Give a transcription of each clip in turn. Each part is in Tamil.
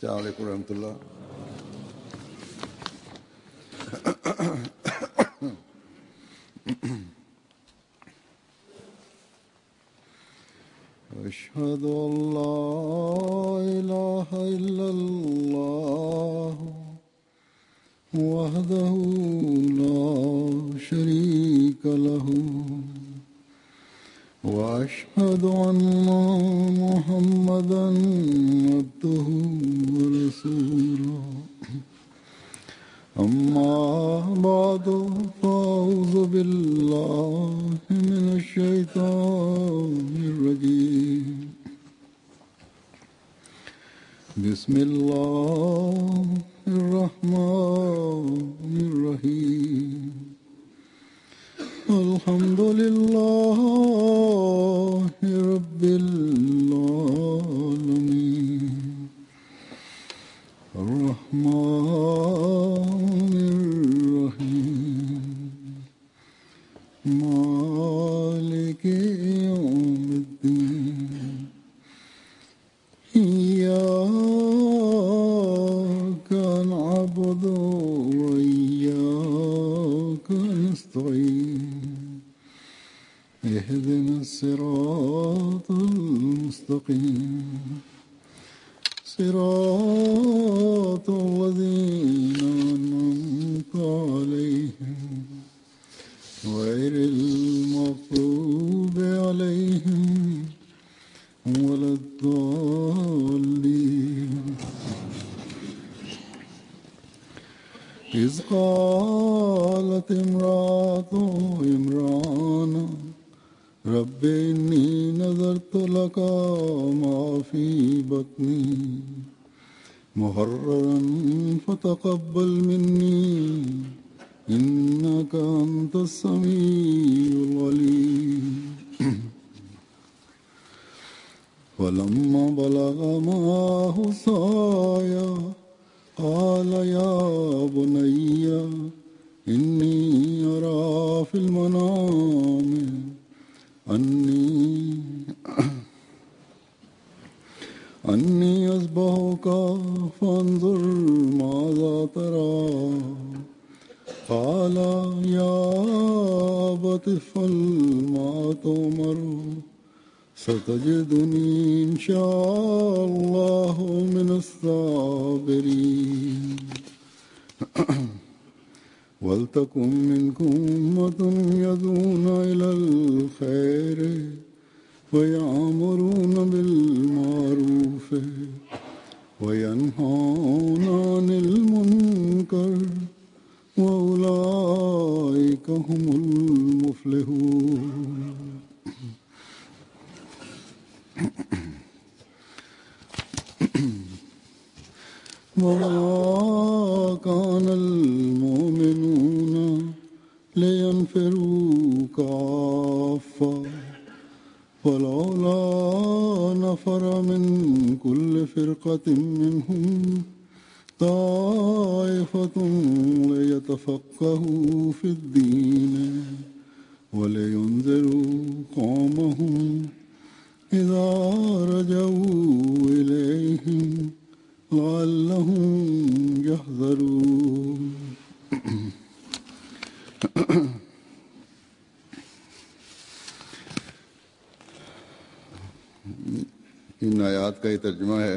السلام عليكم ورحمة الله أشهد أن لا إله إلا الله وحده لا شريك له وأشهد أن محمدا عبده ورسوله أما بعد فأعوذ بالله من الشيطان الرجيم بسم الله الرحمن الرحيم الحمد لله رب العالمين الرحمن الرحيم مالك يوم الدين إياك نعبد وإياك نستعين اهدنا الصراط المستقيم صراط الذين أنعمت عليهم غير المغضوب عليهم ولا الضالين إذ قالت امرأة عمران رب إني نذرت لك ما في بطني محررا فتقبل مني إنك أنت السميع العليم ولما بلغ معه السعي قال يا بني إني أرى في المنام أني أني أصبحك فانظر ماذا ترى قال يا أبت افعل ما تؤمر ستجدني إن شاء الله من الصابرين ولتكن منكم أمة يدعون إلى الخير ويأمرون بالمعروف وينهون عن المنكر وأولئك هم المفلحون وما كان المؤمنون لينفروا كافة ولولا نفر من كل فرقة منهم طائفة ليتفقهوا في الدين ولينذروا قومهم إذا رجعوا إليهم لعلهم يحذرون इन आयात का ये तर्जमा है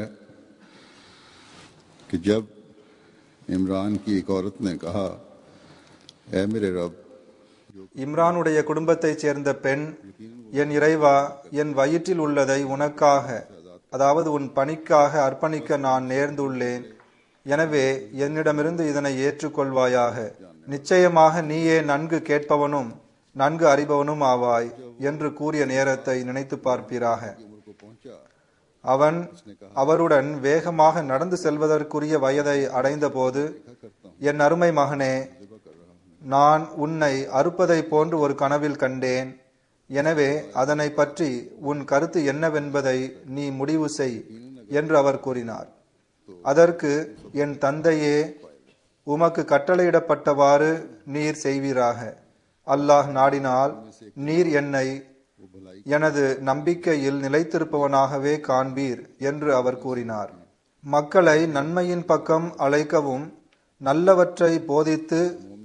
कि जब इमरान की एक औरत ने कहा ऐ मेरे रब இம்ரானுடைய குடும்பத்தைச் சேர்ந்த பெண் என் இறைவா என் வயிற்றில் உள்ளதை உனக்காக அதாவது உன் பணிக்காக அர்ப்பணிக்க நான் நேர்ந்துள்ளேன் எனவே என்னிடமிருந்து இதனை ஏற்றுக்கொள்வாயாக நிச்சயமாக நீயே நன்கு கேட்பவனும் நன்கு அறிபவனும் ஆவாய் என்று கூறிய நேரத்தை நினைத்து பார்ப்பீராக அவன் அவருடன் வேகமாக நடந்து செல்வதற்குரிய வயதை அடைந்தபோது என் அருமை மகனே நான் உன்னை அறுப்பதை போன்று ஒரு கனவில் கண்டேன் எனவே அதனை பற்றி உன் கருத்து என்னவென்பதை நீ முடிவு செய் என்று அவர் கூறினார் அதற்கு என் தந்தையே உமக்கு கட்டளையிடப்பட்டவாறு நீர் செய்வீராக அல்லாஹ் நாடினால் நீர் என்னை எனது நம்பிக்கையில் நிலைத்திருப்பவனாகவே காண்பீர் என்று அவர் கூறினார் மக்களை நன்மையின் பக்கம் அழைக்கவும் நல்லவற்றை போதித்து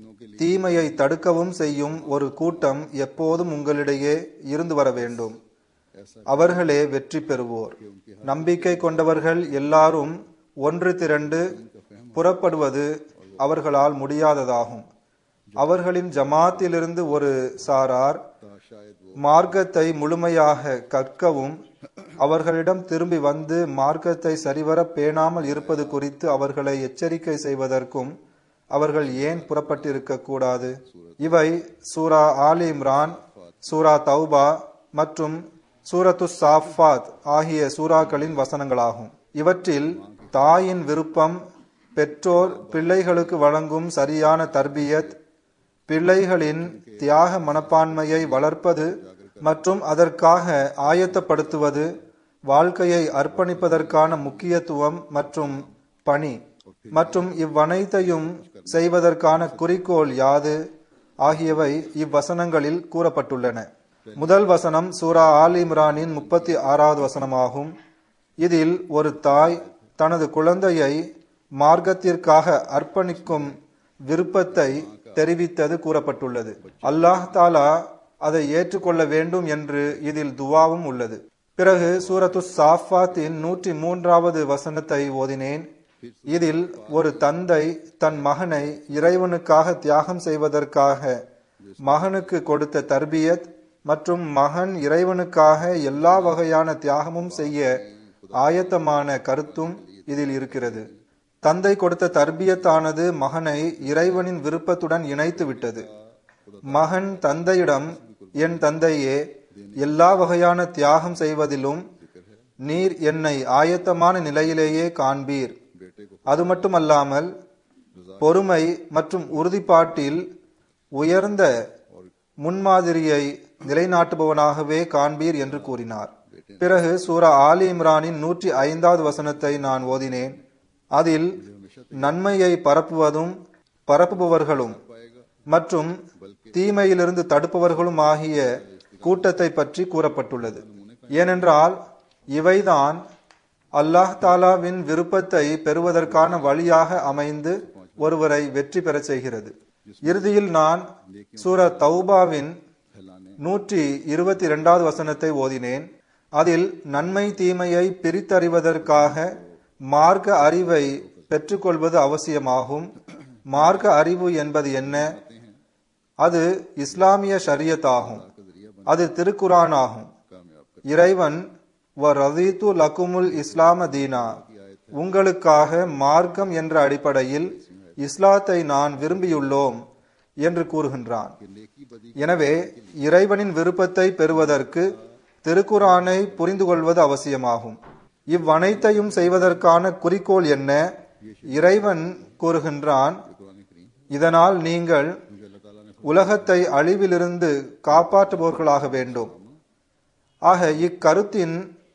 தீமையை தடுக்கவும் செய்யும் ஒரு கூட்டம் எப்போதும் உங்களிடையே இருந்து வர வேண்டும் அவர்களே வெற்றி பெறுவோர் நம்பிக்கை கொண்டவர்கள் எல்லாரும் ஒன்று திரண்டு புறப்படுவது அவர்களால் முடியாததாகும் அவர்களின் ஜமாத்திலிருந்து ஒரு சாரார் மார்க்கத்தை முழுமையாக கற்கவும் அவர்களிடம் திரும்பி வந்து மார்க்கத்தை சரிவர பேணாமல் இருப்பது குறித்து அவர்களை எச்சரிக்கை செய்வதற்கும் அவர்கள் ஏன் புறப்பட்டிருக்க கூடாது இவை சூரா ஆலி இம்ரான் சூரா தௌபா மற்றும் சூரத்து சாஃபாத் ஆகிய சூறாக்களின் வசனங்களாகும் இவற்றில் தாயின் விருப்பம் பெற்றோர் பிள்ளைகளுக்கு வழங்கும் சரியான தர்பியத் பிள்ளைகளின் தியாக மனப்பான்மையை வளர்ப்பது மற்றும் அதற்காக ஆயத்தப்படுத்துவது வாழ்க்கையை அர்ப்பணிப்பதற்கான முக்கியத்துவம் மற்றும் பணி மற்றும் இவ்வனைத்தையும் செய்வதற்கான குறிக்கோள் யாது ஆகியவை இவ்வசனங்களில் கூறப்பட்டுள்ளன முதல் வசனம் சூரா ஆல் இம்ரானின் முப்பத்தி ஆறாவது வசனமாகும் இதில் ஒரு தாய் தனது குழந்தையை மார்க்கத்திற்காக அர்ப்பணிக்கும் விருப்பத்தை தெரிவித்தது கூறப்பட்டுள்ளது அல்லாஹ் தாலா அதை ஏற்றுக்கொள்ள வேண்டும் என்று இதில் துவாவும் உள்ளது பிறகு சூரத்து சாஃபாத்தின் நூற்றி மூன்றாவது வசனத்தை ஓதினேன் இதில் ஒரு தந்தை தன் மகனை இறைவனுக்காக தியாகம் செய்வதற்காக மகனுக்கு கொடுத்த தர்பியத் மற்றும் மகன் இறைவனுக்காக எல்லா வகையான தியாகமும் செய்ய ஆயத்தமான கருத்தும் இதில் இருக்கிறது தந்தை கொடுத்த தர்பியத்தானது மகனை இறைவனின் விருப்பத்துடன் இணைத்து விட்டது மகன் தந்தையிடம் என் தந்தையே எல்லா வகையான தியாகம் செய்வதிலும் நீர் என்னை ஆயத்தமான நிலையிலேயே காண்பீர் அது மட்டுமல்லாமல் பொறுமை மற்றும் உறுதிப்பாட்டில் உயர்ந்த முன்மாதிரியை நிலைநாட்டுபவனாகவே காண்பீர் என்று கூறினார் பிறகு சூரா ஆலி இம்ரானின் நூற்றி ஐந்தாவது வசனத்தை நான் ஓதினேன் அதில் நன்மையை பரப்புவதும் பரப்புபவர்களும் மற்றும் தீமையிலிருந்து தடுப்பவர்களும் ஆகிய கூட்டத்தை பற்றி கூறப்பட்டுள்ளது ஏனென்றால் இவைதான் அல்லாஹ் தாலாவின் விருப்பத்தை பெறுவதற்கான வழியாக அமைந்து ஒருவரை வெற்றி பெறச் செய்கிறது இறுதியில் நான் சூர தௌபாவின் நூற்றி இருபத்தி இரண்டாவது வசனத்தை ஓதினேன் அதில் நன்மை தீமையை பிரித்தறிவதற்காக மார்க்க அறிவை பெற்றுக்கொள்வது அவசியமாகும் மார்க்க அறிவு என்பது என்ன அது இஸ்லாமிய ஷரியத் ஆகும் அது திருக்குரான் ஆகும் இறைவன் வ ரதீத்து லகுமுல் இஸ்லாம தீனா உங்களுக்காக மார்க்கம் என்ற அடிப்படையில் இஸ்லாத்தை நான் விரும்பியுள்ளோம் என்று கூறுகின்றான் எனவே இறைவனின் விருப்பத்தை பெறுவதற்கு திருக்குரானை புரிந்து கொள்வது அவசியமாகும் இவ்வனைத்தையும் செய்வதற்கான குறிக்கோள் என்ன இறைவன் கூறுகின்றான் இதனால் நீங்கள் உலகத்தை அழிவிலிருந்து காப்பாற்றுபவர்களாக வேண்டும் ஆக இக்கருத்தின்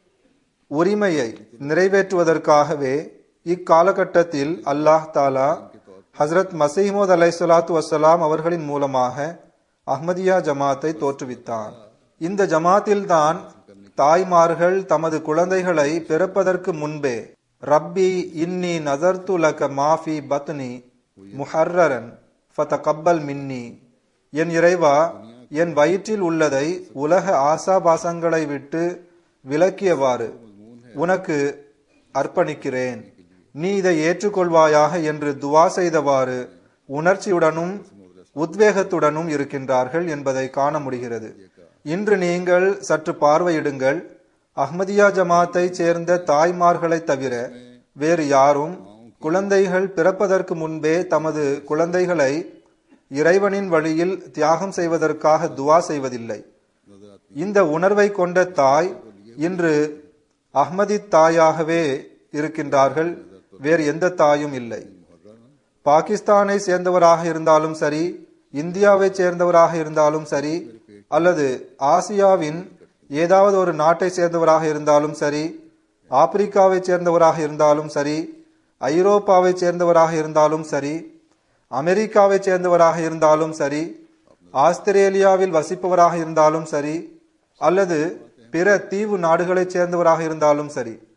உரிமையை நிறைவேற்றுவதற்காகவே இக்காலகட்டத்தில் அல்லாஹ் தாலா ஹசரத் மசீமோத் அலை சலாத்து வசலாம் அவர்களின் மூலமாக அஹ்மதியா ஜமாத்தை தோற்றுவித்தான் இந்த ஜமாத்தில்தான் தாய்மார்கள் தமது குழந்தைகளை பிறப்பதற்கு முன்பே ரப்பி இன்னி நசர்து லக மாஃபி பத்னி முஹர்ரன் ஃபதகப்பல் மின்னி என் இறைவா என் வயிற்றில் உள்ளதை உலக ஆசாபாசங்களை விட்டு விலக்கியவாறு உனக்கு அர்ப்பணிக்கிறேன் நீ இதை ஏற்றுக்கொள்வாயாக என்று துவா செய்தவாறு உணர்ச்சியுடனும் உத்வேகத்துடனும் இருக்கின்றார்கள் என்பதை காண முடிகிறது இன்று நீங்கள் சற்று பார்வையிடுங்கள் அஹ்மதியா ஜமாத்தை சேர்ந்த தாய்மார்களை தவிர வேறு யாரும் குழந்தைகள் பிறப்பதற்கு முன்பே தமது குழந்தைகளை இறைவனின் வழியில் தியாகம் செய்வதற்காக துவா செய்வதில்லை இந்த உணர்வை கொண்ட தாய் இன்று அஹ்மதி தாயாகவே இருக்கின்றார்கள் வேறு எந்த தாயும் இல்லை பாகிஸ்தானை சேர்ந்தவராக இருந்தாலும் சரி இந்தியாவை சேர்ந்தவராக இருந்தாலும் சரி அல்லது ஆசியாவின் ஏதாவது ஒரு நாட்டை சேர்ந்தவராக இருந்தாலும் சரி ஆப்பிரிக்காவை சேர்ந்தவராக இருந்தாலும் சரி ஐரோப்பாவை சேர்ந்தவராக இருந்தாலும் சரி அமெரிக்காவை சேர்ந்தவராக இருந்தாலும் சரி ஆஸ்திரேலியாவில் வசிப்பவராக இருந்தாலும் சரி அல்லது பிற தீவு நாடுகளைச் சேர்ந்தவராக இருந்தாலும் சரி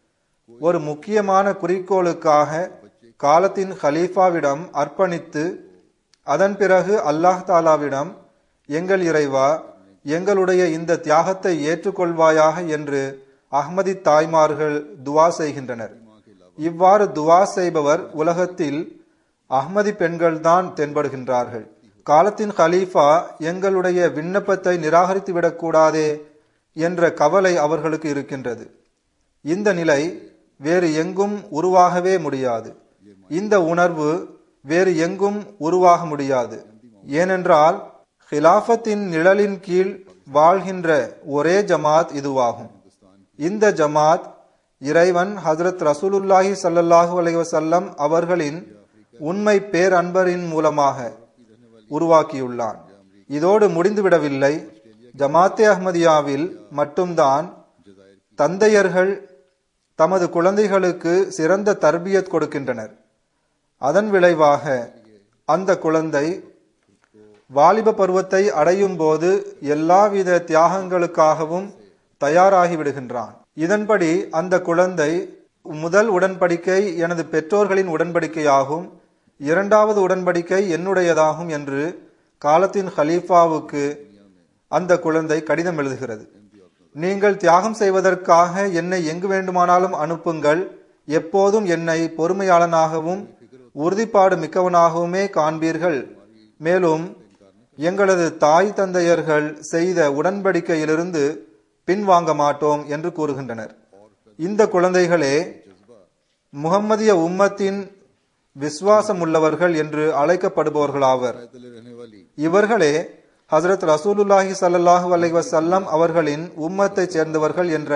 ஒரு முக்கியமான குறிக்கோளுக்காக காலத்தின் ஹலீஃபாவிடம் அர்ப்பணித்து அதன் பிறகு அல்லாஹ் தாலாவிடம் எங்கள் இறைவா எங்களுடைய இந்த தியாகத்தை ஏற்றுக்கொள்வாயாக என்று அஹ்மதி தாய்மார்கள் துவா செய்கின்றனர் இவ்வாறு துவா செய்பவர் உலகத்தில் அஹ்மதி பெண்கள்தான் தென்படுகின்றார்கள் காலத்தின் ஹலீஃபா எங்களுடைய விண்ணப்பத்தை நிராகரித்து விடக்கூடாதே என்ற கவலை அவர்களுக்கு இருக்கின்றது இந்த நிலை வேறு எங்கும் உருவாகவே முடியாது இந்த உணர்வு வேறு எங்கும் உருவாக முடியாது ஏனென்றால் ஹிலாஃபத்தின் நிழலின் கீழ் வாழ்கின்ற ஒரே ஜமாத் இதுவாகும் இந்த ஜமாத் இறைவன் ஹசரத் ரசூலுல்லாஹி ஸல்லல்லாஹு அலைஹி வஸல்லம் அவர்களின் உண்மை பேரன்பரின் மூலமாக உருவாக்கியுள்ளான் இதோடு முடிந்துவிடவில்லை ஜமாத்தே அஹ்மதியாவில் மட்டும்தான் தந்தையர்கள் தமது குழந்தைகளுக்கு சிறந்த தர்பியத் கொடுக்கின்றனர் அதன் விளைவாக அந்த குழந்தை வாலிப பருவத்தை அடையும் போது எல்லாவித தியாகங்களுக்காகவும் தயாராகி விடுகின்றான் இதன்படி அந்த குழந்தை முதல் உடன்படிக்கை எனது பெற்றோர்களின் உடன்படிக்கையாகும் இரண்டாவது உடன்படிக்கை என்னுடையதாகும் என்று காலத்தின் ஹலீஃபாவுக்கு அந்த குழந்தை கடிதம் எழுதுகிறது நீங்கள் தியாகம் செய்வதற்காக என்னை எங்கு வேண்டுமானாலும் அனுப்புங்கள் எப்போதும் என்னை பொறுமையாளனாகவும் உறுதிப்பாடு மிக்கவனாகவுமே காண்பீர்கள் மேலும் எங்களது தாய் தந்தையர்கள் செய்த உடன்படிக்கையிலிருந்து பின்வாங்க மாட்டோம் என்று கூறுகின்றனர் இந்த குழந்தைகளே முகம்மதிய உம்மத்தின் விசுவாசம் உள்ளவர்கள் என்று அழைக்கப்படுபவர்களாவர் रहने वाली இவர்களே ஹசரத் ரசூலுல்லாஹி ஸல்லல்லாஹு அலைஹி வஸல்லம் அவர்களின் உம்மத்தை சேர்ந்தவர்கள் என்ற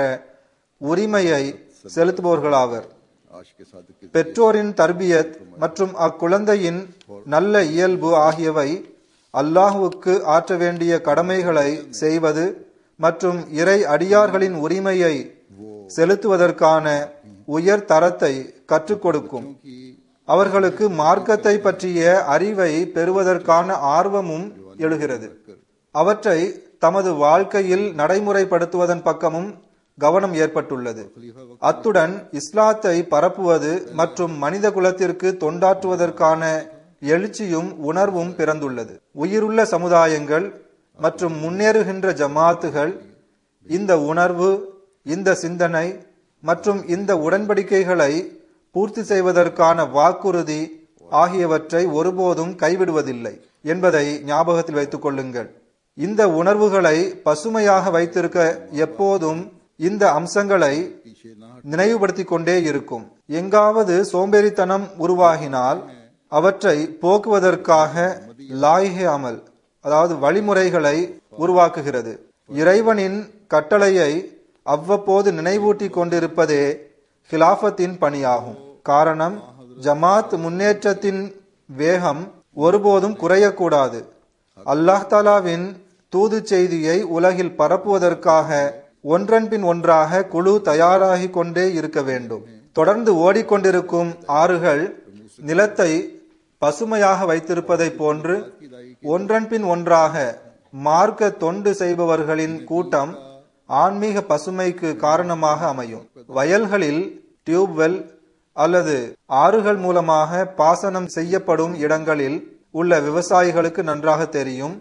உரிமையை செலுத்துபவர்களாவர் आश के सादिक के பெற்றோரின் தர்பியத் மற்றும் அக்குழந்தையின் நல்ல இயல்பு ஆகியவை அல்லாஹுவுக்கு ஆற்ற வேண்டிய கடமைகளை செய்வது மற்றும் இறை அடியார்களின் உரிமையை செலுத்துவதற்கான உயர் தரத்தை கற்றுக் கொடுக்கும் அவர்களுக்கு மார்க்கத்தை பற்றிய அறிவை பெறுவதற்கான ஆர்வமும் எழுகிறது அவற்றை தமது வாழ்க்கையில் நடைமுறைப்படுத்துவதன் பக்கமும் கவனம் ஏற்பட்டுள்ளது அத்துடன் இஸ்லாத்தை பரப்புவது மற்றும் மனித குலத்திற்கு தொண்டாற்றுவதற்கான எழுச்சியும் உணர்வும் பிறந்துள்ளது உயிருள்ள சமுதாயங்கள் மற்றும் முன்னேறுகின்ற ஜமாத்துகள் இந்த உணர்வு இந்த சிந்தனை மற்றும் இந்த உடன்படிக்கைகளை பூர்த்தி செய்வதற்கான வாக்குறுதி ஆகியவற்றை ஒருபோதும் கைவிடுவதில்லை என்பதை ஞாபகத்தில் வைத்துக் கொள்ளுங்கள் இந்த உணர்வுகளை பசுமையாக வைத்திருக்க எப்போதும் இந்த அம்சங்களை நினைவுபடுத்திக் கொண்டே இருக்கும் எங்காவது சோம்பேறித்தனம் உருவாகினால் அவற்றை போக்குவதற்காக லாய்ஹே அமல் அதாவது வழிமுறைகளை உருவாக்குகிறது இறைவனின் கட்டளையை அவ்வப்போது நினைவூட்டி கொண்டிருப்பதே ஹிலாஃபத்தின் பணியாகும் காரணம் ஜமாத் முன்னேற்றத்தின் வேகம் ஒருபோதும் குறையக்கூடாது அல்லாஹ் தாலாவின் தூது செய்தியை உலகில் பரப்புவதற்காக ஒன்றன் பின் ஒன்றாக குழு தயாராகி கொண்டே இருக்க வேண்டும் தொடர்ந்து ஓடிக்கொண்டிருக்கும் ஆறுகள் நிலத்தை பசுமையாக வைத்திருப்பதை போன்று ஒன்றன் பின் ஒன்றாக மார்க்க தொண்டு செய்பவர்களின் கூட்டம் ஆன்மீக பசுமைக்கு காரணமாக அமையும் வயல்களில் டியூப்வெல் அல்லது ஆறுகள் மூலமாக பாசனம் செய்யப்படும் இடங்களில் உள்ள விவசாயிகளுக்கு நன்றாக தெரியும்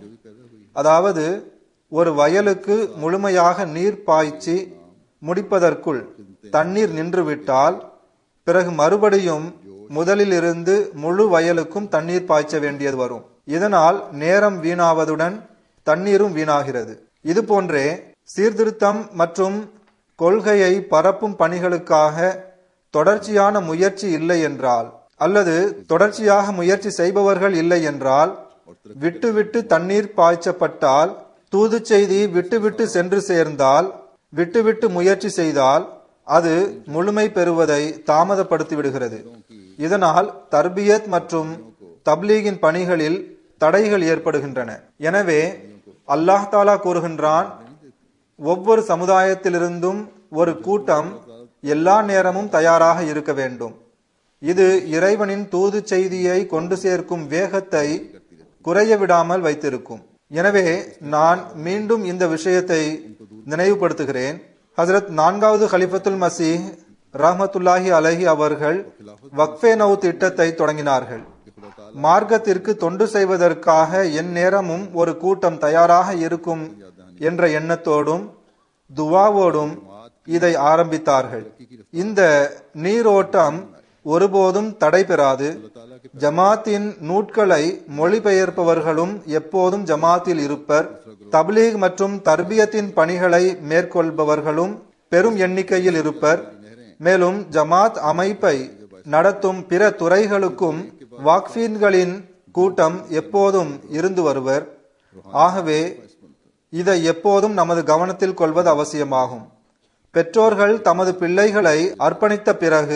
அதாவது ஒரு வயலுக்கு முழுமையாக நீர் பாய்ச்சி முடிப்பதற்குள் தண்ணீர் நின்றுவிட்டால் பிறகு மறுபடியும் முதலில் இருந்து முழு வயலுக்கும் தண்ணீர் பாய்ச்ச வேண்டியது வரும் இதனால் நேரம் வீணாவதுடன் தண்ணீரும் வீணாகிறது இது போன்றே சீர்திருத்தம் மற்றும் கொள்கையை பரப்பும் பணிகளுக்காக தொடர்ச்சியான முயற்சி இல்லை என்றால் அல்லது தொடர்ச்சியாக முயற்சி செய்பவர்கள் இல்லை என்றால் விட்டு விட்டு தண்ணீர் பாய்ச்சப்பட்டால் தூது செய்தி விட்டு விட்டு சென்று சேர்ந்தால் விட்டு விட்டு முயற்சி செய்தால் அது முழுமை பெறுவதை தாமதப்படுத்தி விடுகிறது இதனால் தர்பியத் மற்றும் தப்லீகின் பணிகளில் தடைகள் ஏற்படுகின்றன எனவே அல்லாஹ் தாலா கூறுகின்றான் ஒவ்வொரு சமுதாயத்திலிருந்தும் ஒரு கூட்டம் எல்லா நேரமும் தயாராக இருக்க வேண்டும் இது இறைவனின் தூது செய்தியை கொண்டு சேர்க்கும் வேகத்தை குறைய விடாமல் வைத்திருக்கும் எனவே நான் மீண்டும் இந்த விஷயத்தை நினைவுபடுத்துகிறேன் ஹசரத் நான்காவது ஹலிஃபத்துல் மசீஹ் ரஹமத்துல்லாஹி அலஹி அவர்கள் வக்ஃபே நவ் திட்டத்தை தொடங்கினார்கள் மார்க்கத்திற்கு தொண்டு செய்வதற்காக என் நேரமும் ஒரு கூட்டம் தயாராக இருக்கும் என்ற எண்ணத்தோடும் துவாவோடும் இதை ஆரம்பித்தார்கள் இந்த நீரோட்டம் ஒருபோதும் தடைபெறாது ஜமாத்தின் நூட்களை மொழிபெயர்ப்பவர்களும் எப்போதும் ஜமாத்தில் இருப்பர் தப்லீக் மற்றும் தர்பியத்தின் பணிகளை மேற்கொள்பவர்களும் பெரும் எண்ணிக்கையில் இருப்பர் மேலும் ஜமாத் அமைப்பை நடத்தும் பிற துறைகளுக்கும் வாக்ஃபீன்களின் கூட்டம் எப்போதும் இருந்து வருவர் ஆகவே இதை எப்போதும் நமது கவனத்தில் கொள்வது அவசியமாகும் பெற்றோர்கள் தமது பிள்ளைகளை அர்ப்பணித்த பிறகு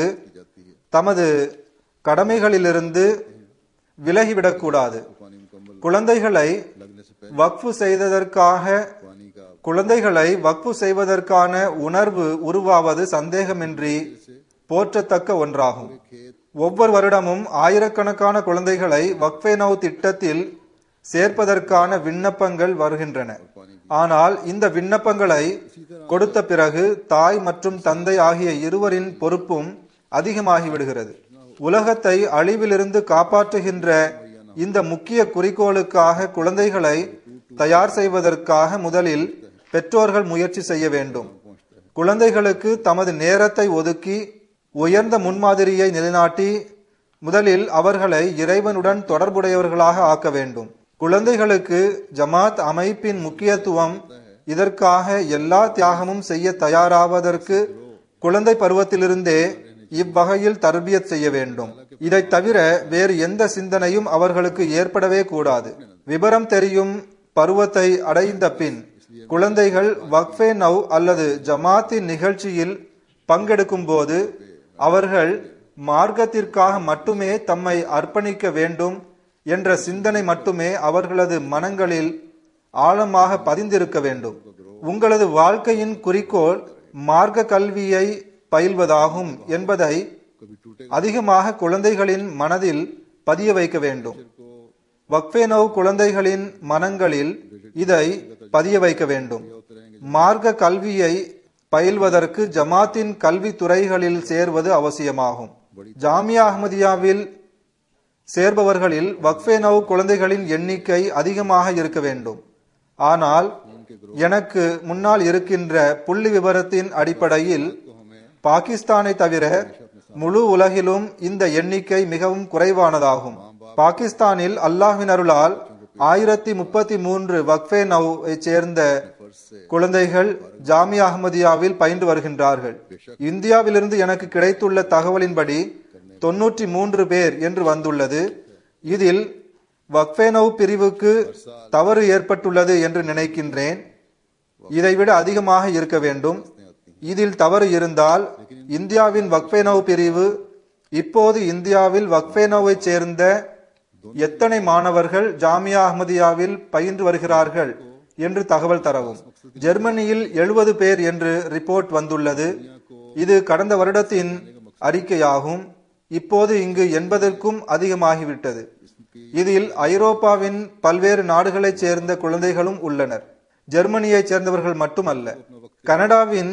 தமது கடமைகளிலிருந்து விலகிவிடக்கூடாது குழந்தைகளை வக்ஃபு செய்ததற்காக குழந்தைகளை வக்ஃபு செய்வதற்கான உணர்வு உருவாவது சந்தேகமின்றி போற்றத்தக்க ஒன்றாகும் ஒவ்வொரு வருடமும் ஆயிரக்கணக்கான குழந்தைகளை வக்ஃபே நவ் திட்டத்தில் சேர்ப்பதற்கான விண்ணப்பங்கள் வருகின்றன ஆனால் இந்த விண்ணப்பங்களை கொடுத்த பிறகு தாய் மற்றும் தந்தை ஆகிய இருவரின் பொறுப்பும் அதிகமாகிவிடுகிறது உலகத்தை அழிவிலிருந்து காப்பாற்றுகின்ற இந்த முக்கிய குறிக்கோளுக்காக குழந்தைகளை தயார் செய்வதற்காக முதலில் பெற்றோர்கள் முயற்சி செய்ய வேண்டும் குழந்தைகளுக்கு தமது நேரத்தை ஒதுக்கி உயர்ந்த முன்மாதிரியை நிலைநாட்டி முதலில் அவர்களை இறைவனுடன் தொடர்புடையவர்களாக ஆக்க வேண்டும் குழந்தைகளுக்கு ஜமாத் அமைப்பின் முக்கியத்துவம் இதற்காக எல்லா தியாகமும் செய்ய தயாராவதற்கு குழந்தை பருவத்திலிருந்தே இவ்வகையில் தர்பியத் செய்ய வேண்டும் இதை தவிர வேறு எந்த சிந்தனையும் அவர்களுக்கு ஏற்படவே கூடாது விபரம் தெரியும் பருவத்தை அடைந்த பின் குழந்தைகள் வக்ஃபே நவ் அல்லது ஜமாத்தின் நிகழ்ச்சியில் பங்கெடுக்கும் போது அவர்கள் மார்க்கத்திற்காக மட்டுமே தம்மை அர்ப்பணிக்க வேண்டும் என்ற சிந்தனை மட்டுமே அவர்களது மனங்களில் ஆழமாக பதிந்திருக்க வேண்டும் உங்களது வாழ்க்கையின் குறிக்கோள் மார்க்க கல்வியை பயில்வதாகும் என்பதை அதிகமாக குழந்தைகளின் மனதில் பதிய வைக்க வேண்டும் வக்ஃபேனோவ் குழந்தைகளின் மனங்களில் இதை பதிய வைக்க வேண்டும் மார்க்க கல்வியை பயில்வதற்கு ஜமாத்தின் கல்வி துறைகளில் சேர்வது அவசியமாகும் ஜாமியா அஹ்மதியாவில் சேர்பவர்களில் வக்ஃபேனவ் குழந்தைகளின் எண்ணிக்கை அதிகமாக இருக்க வேண்டும் ஆனால் எனக்கு முன்னால் இருக்கின்ற புள்ளி விவரத்தின் அடிப்படையில் பாகிஸ்தானை தவிர முழு உலகிலும் இந்த எண்ணிக்கை மிகவும் குறைவானதாகும் பாகிஸ்தானில் அல்லாஹ்வின் அருளால் ஆயிரத்தி முப்பத்தி மூன்று வக்ஃபே நவ்வை சேர்ந்த குழந்தைகள் ஜாமியா அஹ்மதியாவில் பயின்று வருகின்றார்கள் இந்தியாவிலிருந்து எனக்கு கிடைத்துள்ள தகவலின்படி தொன்னூற்றி மூன்று பேர் என்று வந்துள்ளது இதில் வக்ஃபேனவ் பிரிவுக்கு தவறு ஏற்பட்டுள்ளது என்று நினைக்கின்றேன் இதைவிட அதிகமாக இருக்க வேண்டும் இதில் தவறு இருந்தால் இந்தியாவின் வக்ஃபேனவ் பிரிவு இப்போது இந்தியாவில் வக்ஃபேனோவை சேர்ந்த எத்தனை மாணவர்கள் ஜாமியா அஹ்மதியாவில் பயின்று வருகிறார்கள் என்று தகவல் தரவும் ஜெர்மனியில் எழுபது பேர் என்று ரிப்போர்ட் வந்துள்ளது இது கடந்த வருடத்தின் அறிக்கையாகும் இப்போது இங்கு எண்பதற்கும் அதிகமாகிவிட்டது இதில் ஐரோப்பாவின் பல்வேறு நாடுகளைச் சேர்ந்த குழந்தைகளும் உள்ளனர் ஜெர்மனியைச் சேர்ந்தவர்கள் மட்டுமல்ல கனடாவின்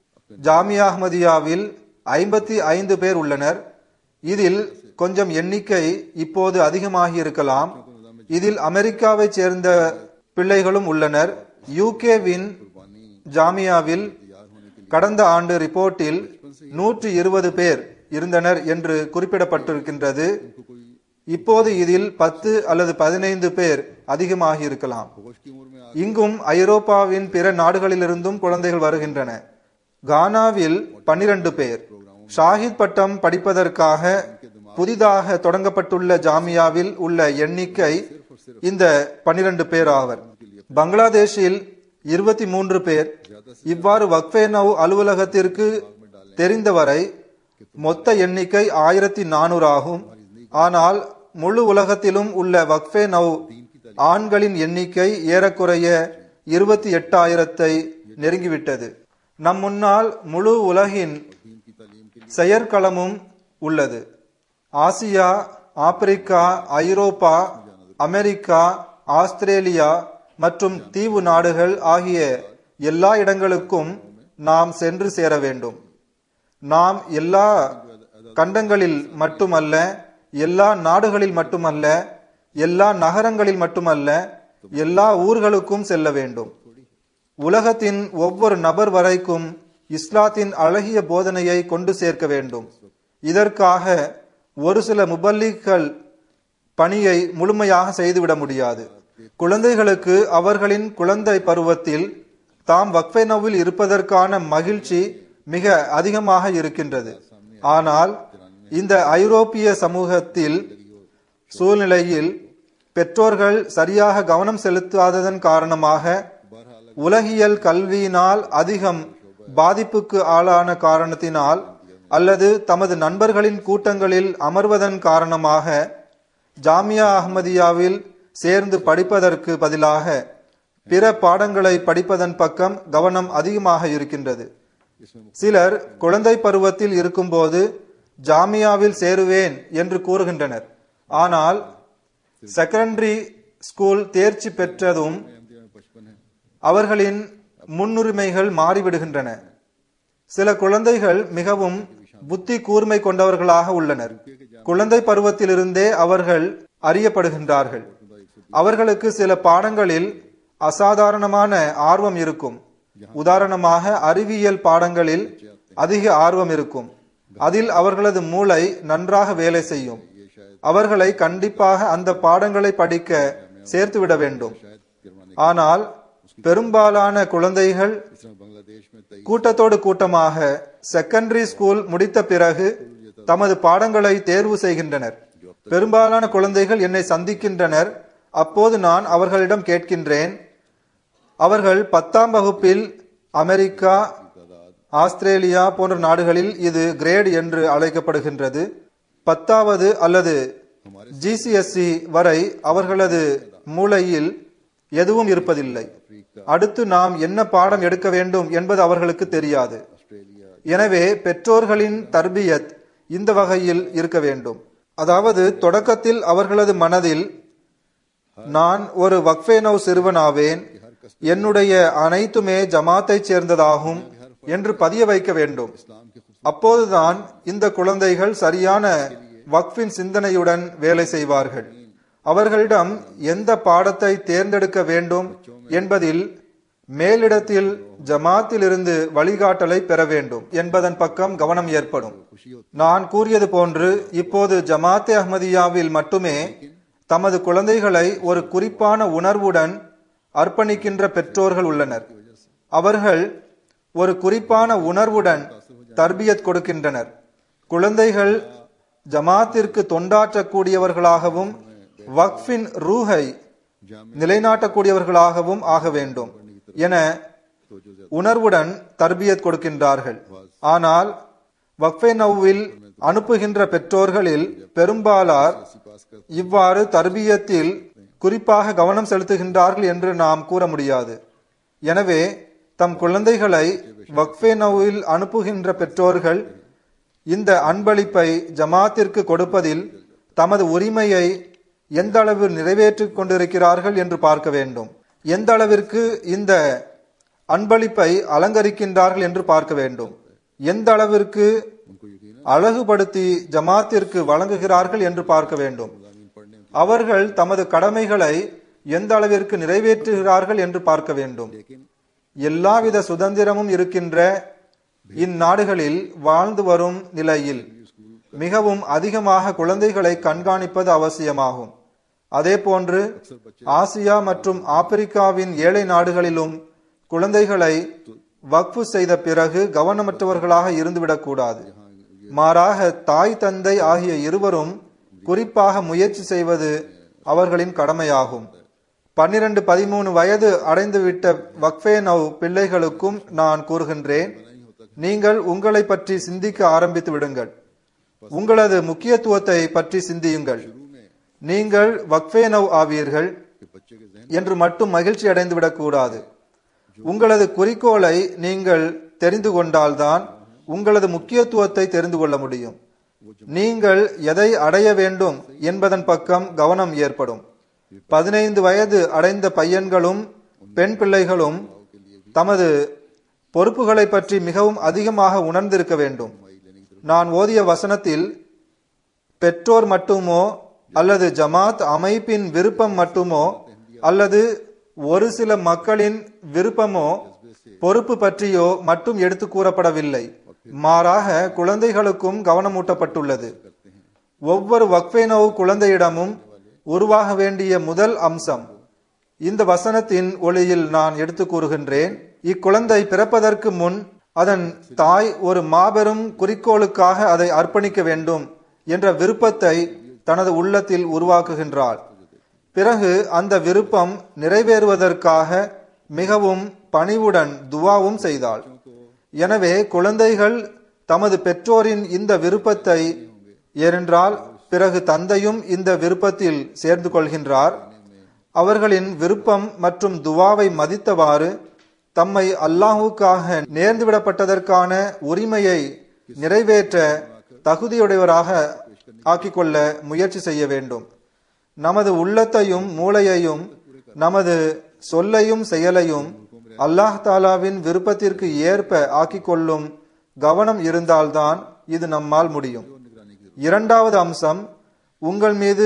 ஜாமியா அஹ்மதியாவில் ஐம்பத்தி ஐந்து பேர் உள்ளனர் இதில் கொஞ்சம் எண்ணிக்கை இப்போது அதிகமாகி இருக்கலாம் இதில் அமெரிக்காவை சேர்ந்த பிள்ளைகளும் உள்ளனர் யூகேவின் ஜாமியாவில் கடந்த ஆண்டு ரிப்போர்ட்டில் நூற்றி இருபது பேர் இருந்தனர் என்று குறிப்பிடப்பட்டிருக்கின்றது இப்போது இதில் பத்து அல்லது பதினைந்து பேர் அதிகமாகி இருக்கலாம் இங்கும் ஐரோப்பாவின் பிற நாடுகளிலிருந்தும் குழந்தைகள் வருகின்றன கானாவில் பன்னிரண்டு பேர் ஷாஹித் பட்டம் படிப்பதற்காக புதிதாக தொடங்கப்பட்டுள்ள ஜாமியாவில் உள்ள எண்ணிக்கை இந்த பன்னிரண்டு பேர் ஆவர் பங்களாதேஷில் இருபத்தி மூன்று பேர் இவ்வாறு வக்ஃபே நவ் அலுவலகத்திற்கு தெரிந்தவரை மொத்த எண்ணிக்கை ஆயிரத்தி நானூறு ஆகும் ஆனால் முழு உலகத்திலும் உள்ள வக்ஃபே நவ் ஆண்களின் எண்ணிக்கை ஏறக்குறைய இருபத்தி எட்டாயிரத்தை நெருங்கிவிட்டது நம் முன்னால் முழு உலகின் செயற்களமும் உள்ளது ஆசியா ஆப்பிரிக்கா ஐரோப்பா அமெரிக்கா ஆஸ்திரேலியா மற்றும் தீவு நாடுகள் ஆகிய எல்லா இடங்களுக்கும் நாம் சென்று சேர வேண்டும் நாம் எல்லா கண்டங்களில் மட்டுமல்ல எல்லா நாடுகளில் மட்டுமல்ல எல்லா நகரங்களில் மட்டுமல்ல எல்லா ஊர்களுக்கும் செல்ல வேண்டும் உலகத்தின் ஒவ்வொரு நபர் வரைக்கும் இஸ்லாத்தின் அழகிய போதனையை கொண்டு சேர்க்க வேண்டும் இதற்காக ஒரு சில முபல்லிகள் பணியை முழுமையாக செய்துவிட முடியாது குழந்தைகளுக்கு அவர்களின் குழந்தை பருவத்தில் தாம் வக்ஃபெனோவில் இருப்பதற்கான மகிழ்ச்சி மிக அதிகமாக இருக்கின்றது ஆனால் இந்த ஐரோப்பிய சமூகத்தில் சூழ்நிலையில் பெற்றோர்கள் சரியாக கவனம் செலுத்தாததன் காரணமாக உலகியல் கல்வியினால் அதிகம் பாதிப்புக்கு ஆளான காரணத்தினால் அல்லது தமது நண்பர்களின் கூட்டங்களில் அமர்வதன் காரணமாக ஜாமியா அஹ்மதியாவில் சேர்ந்து படிப்பதற்கு பதிலாக பிற பாடங்களை படிப்பதன் பக்கம் கவனம் அதிகமாக இருக்கின்றது சிலர் குழந்தை பருவத்தில் இருக்கும்போது ஜாமியாவில் சேருவேன் என்று கூறுகின்றனர் ஆனால் செகண்டரி ஸ்கூல் தேர்ச்சி பெற்றதும் அவர்களின் முன்னுரிமைகள் மாறிவிடுகின்றன சில குழந்தைகள் மிகவும் புத்தி கூர்மை கொண்டவர்களாக உள்ளனர் குழந்தை பருவத்திலிருந்தே அவர்கள் அறியப்படுகின்றார்கள் அவர்களுக்கு சில பாடங்களில் அசாதாரணமான ஆர்வம் இருக்கும் உதாரணமாக அறிவியல் பாடங்களில் அதிக ஆர்வம் இருக்கும் அதில் அவர்களது மூளை நன்றாக வேலை செய்யும் அவர்களை கண்டிப்பாக அந்த பாடங்களை படிக்க சேர்த்துவிட வேண்டும் ஆனால் பெரும்பாலான குழந்தைகள் கூட்டத்தோடு கூட்டமாக செகண்டரி ஸ்கூல் முடித்த பிறகு தமது பாடங்களை தேர்வு செய்கின்றனர் பெரும்பாலான குழந்தைகள் என்னை சந்திக்கின்றனர் அப்போது நான் அவர்களிடம் கேட்கின்றேன் அவர்கள் பத்தாம் வகுப்பில் அமெரிக்கா ஆஸ்திரேலியா போன்ற நாடுகளில் இது கிரேட் என்று அழைக்கப்படுகின்றது பத்தாவது அல்லது ஜிசிஎஸ்சி வரை அவர்களது மூளையில் எதுவும் இருப்பதில்லை அடுத்து நாம் என்ன பாடம் எடுக்க வேண்டும் என்பது அவர்களுக்கு தெரியாது எனவே பெற்றோர்களின் தர்பியத் இந்த வகையில் இருக்க வேண்டும் அதாவது தொடக்கத்தில் அவர்களது மனதில் நான் ஒரு வக்ஃபேனவ் சிறுவனாவேன் என்னுடைய அனைத்துமே ஜமாத்தை சேர்ந்ததாகும் என்று பதிய வைக்க வேண்டும் அப்போதுதான் இந்த குழந்தைகள் சரியான வக்ஃபின் சிந்தனையுடன் வேலை செய்வார்கள் அவர்களிடம் எந்த பாடத்தை தேர்ந்தெடுக்க வேண்டும் என்பதில் மேலிடத்தில் ஜமாத்தில் இருந்து வழிகாட்டலை பெற வேண்டும் என்பதன் பக்கம் கவனம் ஏற்படும் நான் கூறியது போன்று இப்போது ஜமாத்தே அஹ்மதியாவில் மட்டுமே தமது குழந்தைகளை ஒரு குறிப்பான உணர்வுடன் அர்ப்பணிக்கின்ற பெற்றோர்கள் உள்ளனர் அவர்கள் ஒரு குறிப்பான உணர்வுடன் தர்பியத் கொடுக்கின்றனர் குழந்தைகள் ஜமாத்திற்கு தொண்டாற்றக்கூடியவர்களாகவும் வக்ஃபின் ரூஹை நிலைநாட்டக்கூடியவர்களாகவும் ஆக வேண்டும் என உணர்வுடன் தர்பியத் கொடுக்கின்றார்கள் ஆனால் வக்ஃபே நவ்வில் அனுப்புகின்ற பெற்றோர்களில் பெரும்பாலார் இவ்வாறு தர்பியத்தில் குறிப்பாக கவனம் செலுத்துகின்றார்கள் என்று நாம் கூற முடியாது எனவே தம் குழந்தைகளை வக்ஃபே நவ்வில் அனுப்புகின்ற பெற்றோர்கள் இந்த அன்பளிப்பை ஜமாத்திற்கு கொடுப்பதில் தமது உரிமையை எந்த அளவு நிறைவேற்றிக் கொண்டிருக்கிறார்கள் என்று பார்க்க வேண்டும் எந்த அளவிற்கு இந்த அன்பளிப்பை அலங்கரிக்கின்றார்கள் என்று பார்க்க வேண்டும் எந்த அளவிற்கு அழகுபடுத்தி ஜமாத்திற்கு வழங்குகிறார்கள் என்று பார்க்க வேண்டும் அவர்கள் தமது கடமைகளை எந்த அளவிற்கு நிறைவேற்றுகிறார்கள் என்று பார்க்க வேண்டும் எல்லாவித சுதந்திரமும் இருக்கின்ற இந்நாடுகளில் வாழ்ந்து வரும் நிலையில் மிகவும் அதிகமாக குழந்தைகளை கண்காணிப்பது அவசியமாகும் அதே போன்று ஆசியா மற்றும் ஆப்பிரிக்காவின் ஏழை நாடுகளிலும் குழந்தைகளை வக்ஃபு செய்த பிறகு கவனமற்றவர்களாக இருந்துவிடக்கூடாது மாறாக தாய் தந்தை ஆகிய இருவரும் குறிப்பாக முயற்சி செய்வது அவர்களின் கடமையாகும் பன்னிரண்டு பதிமூணு வயது அடைந்துவிட்ட வக்ஃபே நவ் பிள்ளைகளுக்கும் நான் கூறுகின்றேன் நீங்கள் உங்களை பற்றி சிந்திக்க ஆரம்பித்து விடுங்கள் உங்களது முக்கியத்துவத்தை பற்றி சிந்தியுங்கள் நீங்கள் வக்ஃபே நவ் ஆவீர்கள் என்று மட்டும் மகிழ்ச்சி அடைந்து விடக்கூடாது உங்களது குறிக்கோளை நீங்கள் தெரிந்து கொண்டால்தான் உங்களது முக்கியத்துவத்தை தெரிந்து கொள்ள முடியும் நீங்கள் எதை அடைய வேண்டும் என்பதன் பக்கம் கவனம் ஏற்படும் பதினைந்து வயது அடைந்த பையன்களும் பெண் பிள்ளைகளும் தமது பொறுப்புகளை பற்றி மிகவும் அதிகமாக உணர்ந்திருக்க வேண்டும் நான் ஓதிய வசனத்தில் பெற்றோர் மட்டுமோ அல்லது ஜமாத் அமைப்பின் விருப்பம் மட்டுமோ அல்லது ஒரு சில மக்களின் விருப்பமோ பொறுப்பு பற்றியோ மட்டும் எடுத்து கூறப்படவில்லை மாறாக குழந்தைகளுக்கும் கவனமூட்டப்பட்டுள்ளது ஒவ்வொரு வக்ஃபேனோ குழந்தையிடமும் உருவாக வேண்டிய முதல் அம்சம் இந்த வசனத்தின் ஒளியில் நான் எடுத்து கூறுகின்றேன் இக்குழந்தை பிறப்பதற்கு முன் அதன் தாய் ஒரு மாபெரும் குறிக்கோளுக்காக அதை அர்ப்பணிக்க வேண்டும் என்ற விருப்பத்தை தனது உள்ளத்தில் உருவாக்குகின்றாள் பிறகு அந்த விருப்பம் நிறைவேறுவதற்காக மிகவும் பணிவுடன் துவாவும் செய்தாள் எனவே குழந்தைகள் தமது பெற்றோரின் இந்த விருப்பத்தை ஏனென்றால் பிறகு தந்தையும் இந்த விருப்பத்தில் சேர்ந்து கொள்கின்றார் அவர்களின் விருப்பம் மற்றும் துவாவை மதித்தவாறு தம்மை அல்லாஹுக்காக நேர்ந்துவிடப்பட்டதற்கான உரிமையை நிறைவேற்ற தகுதியுடையவராக ஆக்கிக்கொள்ள முயற்சி செய்ய வேண்டும் நமது உள்ளத்தையும் மூளையையும் நமது சொல்லையும் செயலையும் அல்லாஹ் தாலாவின் விருப்பத்திற்கு ஏற்ப ஆக்கிக்கொள்ளும் கவனம் இருந்தால்தான் இது நம்மால் முடியும் இரண்டாவது அம்சம் உங்கள் மீது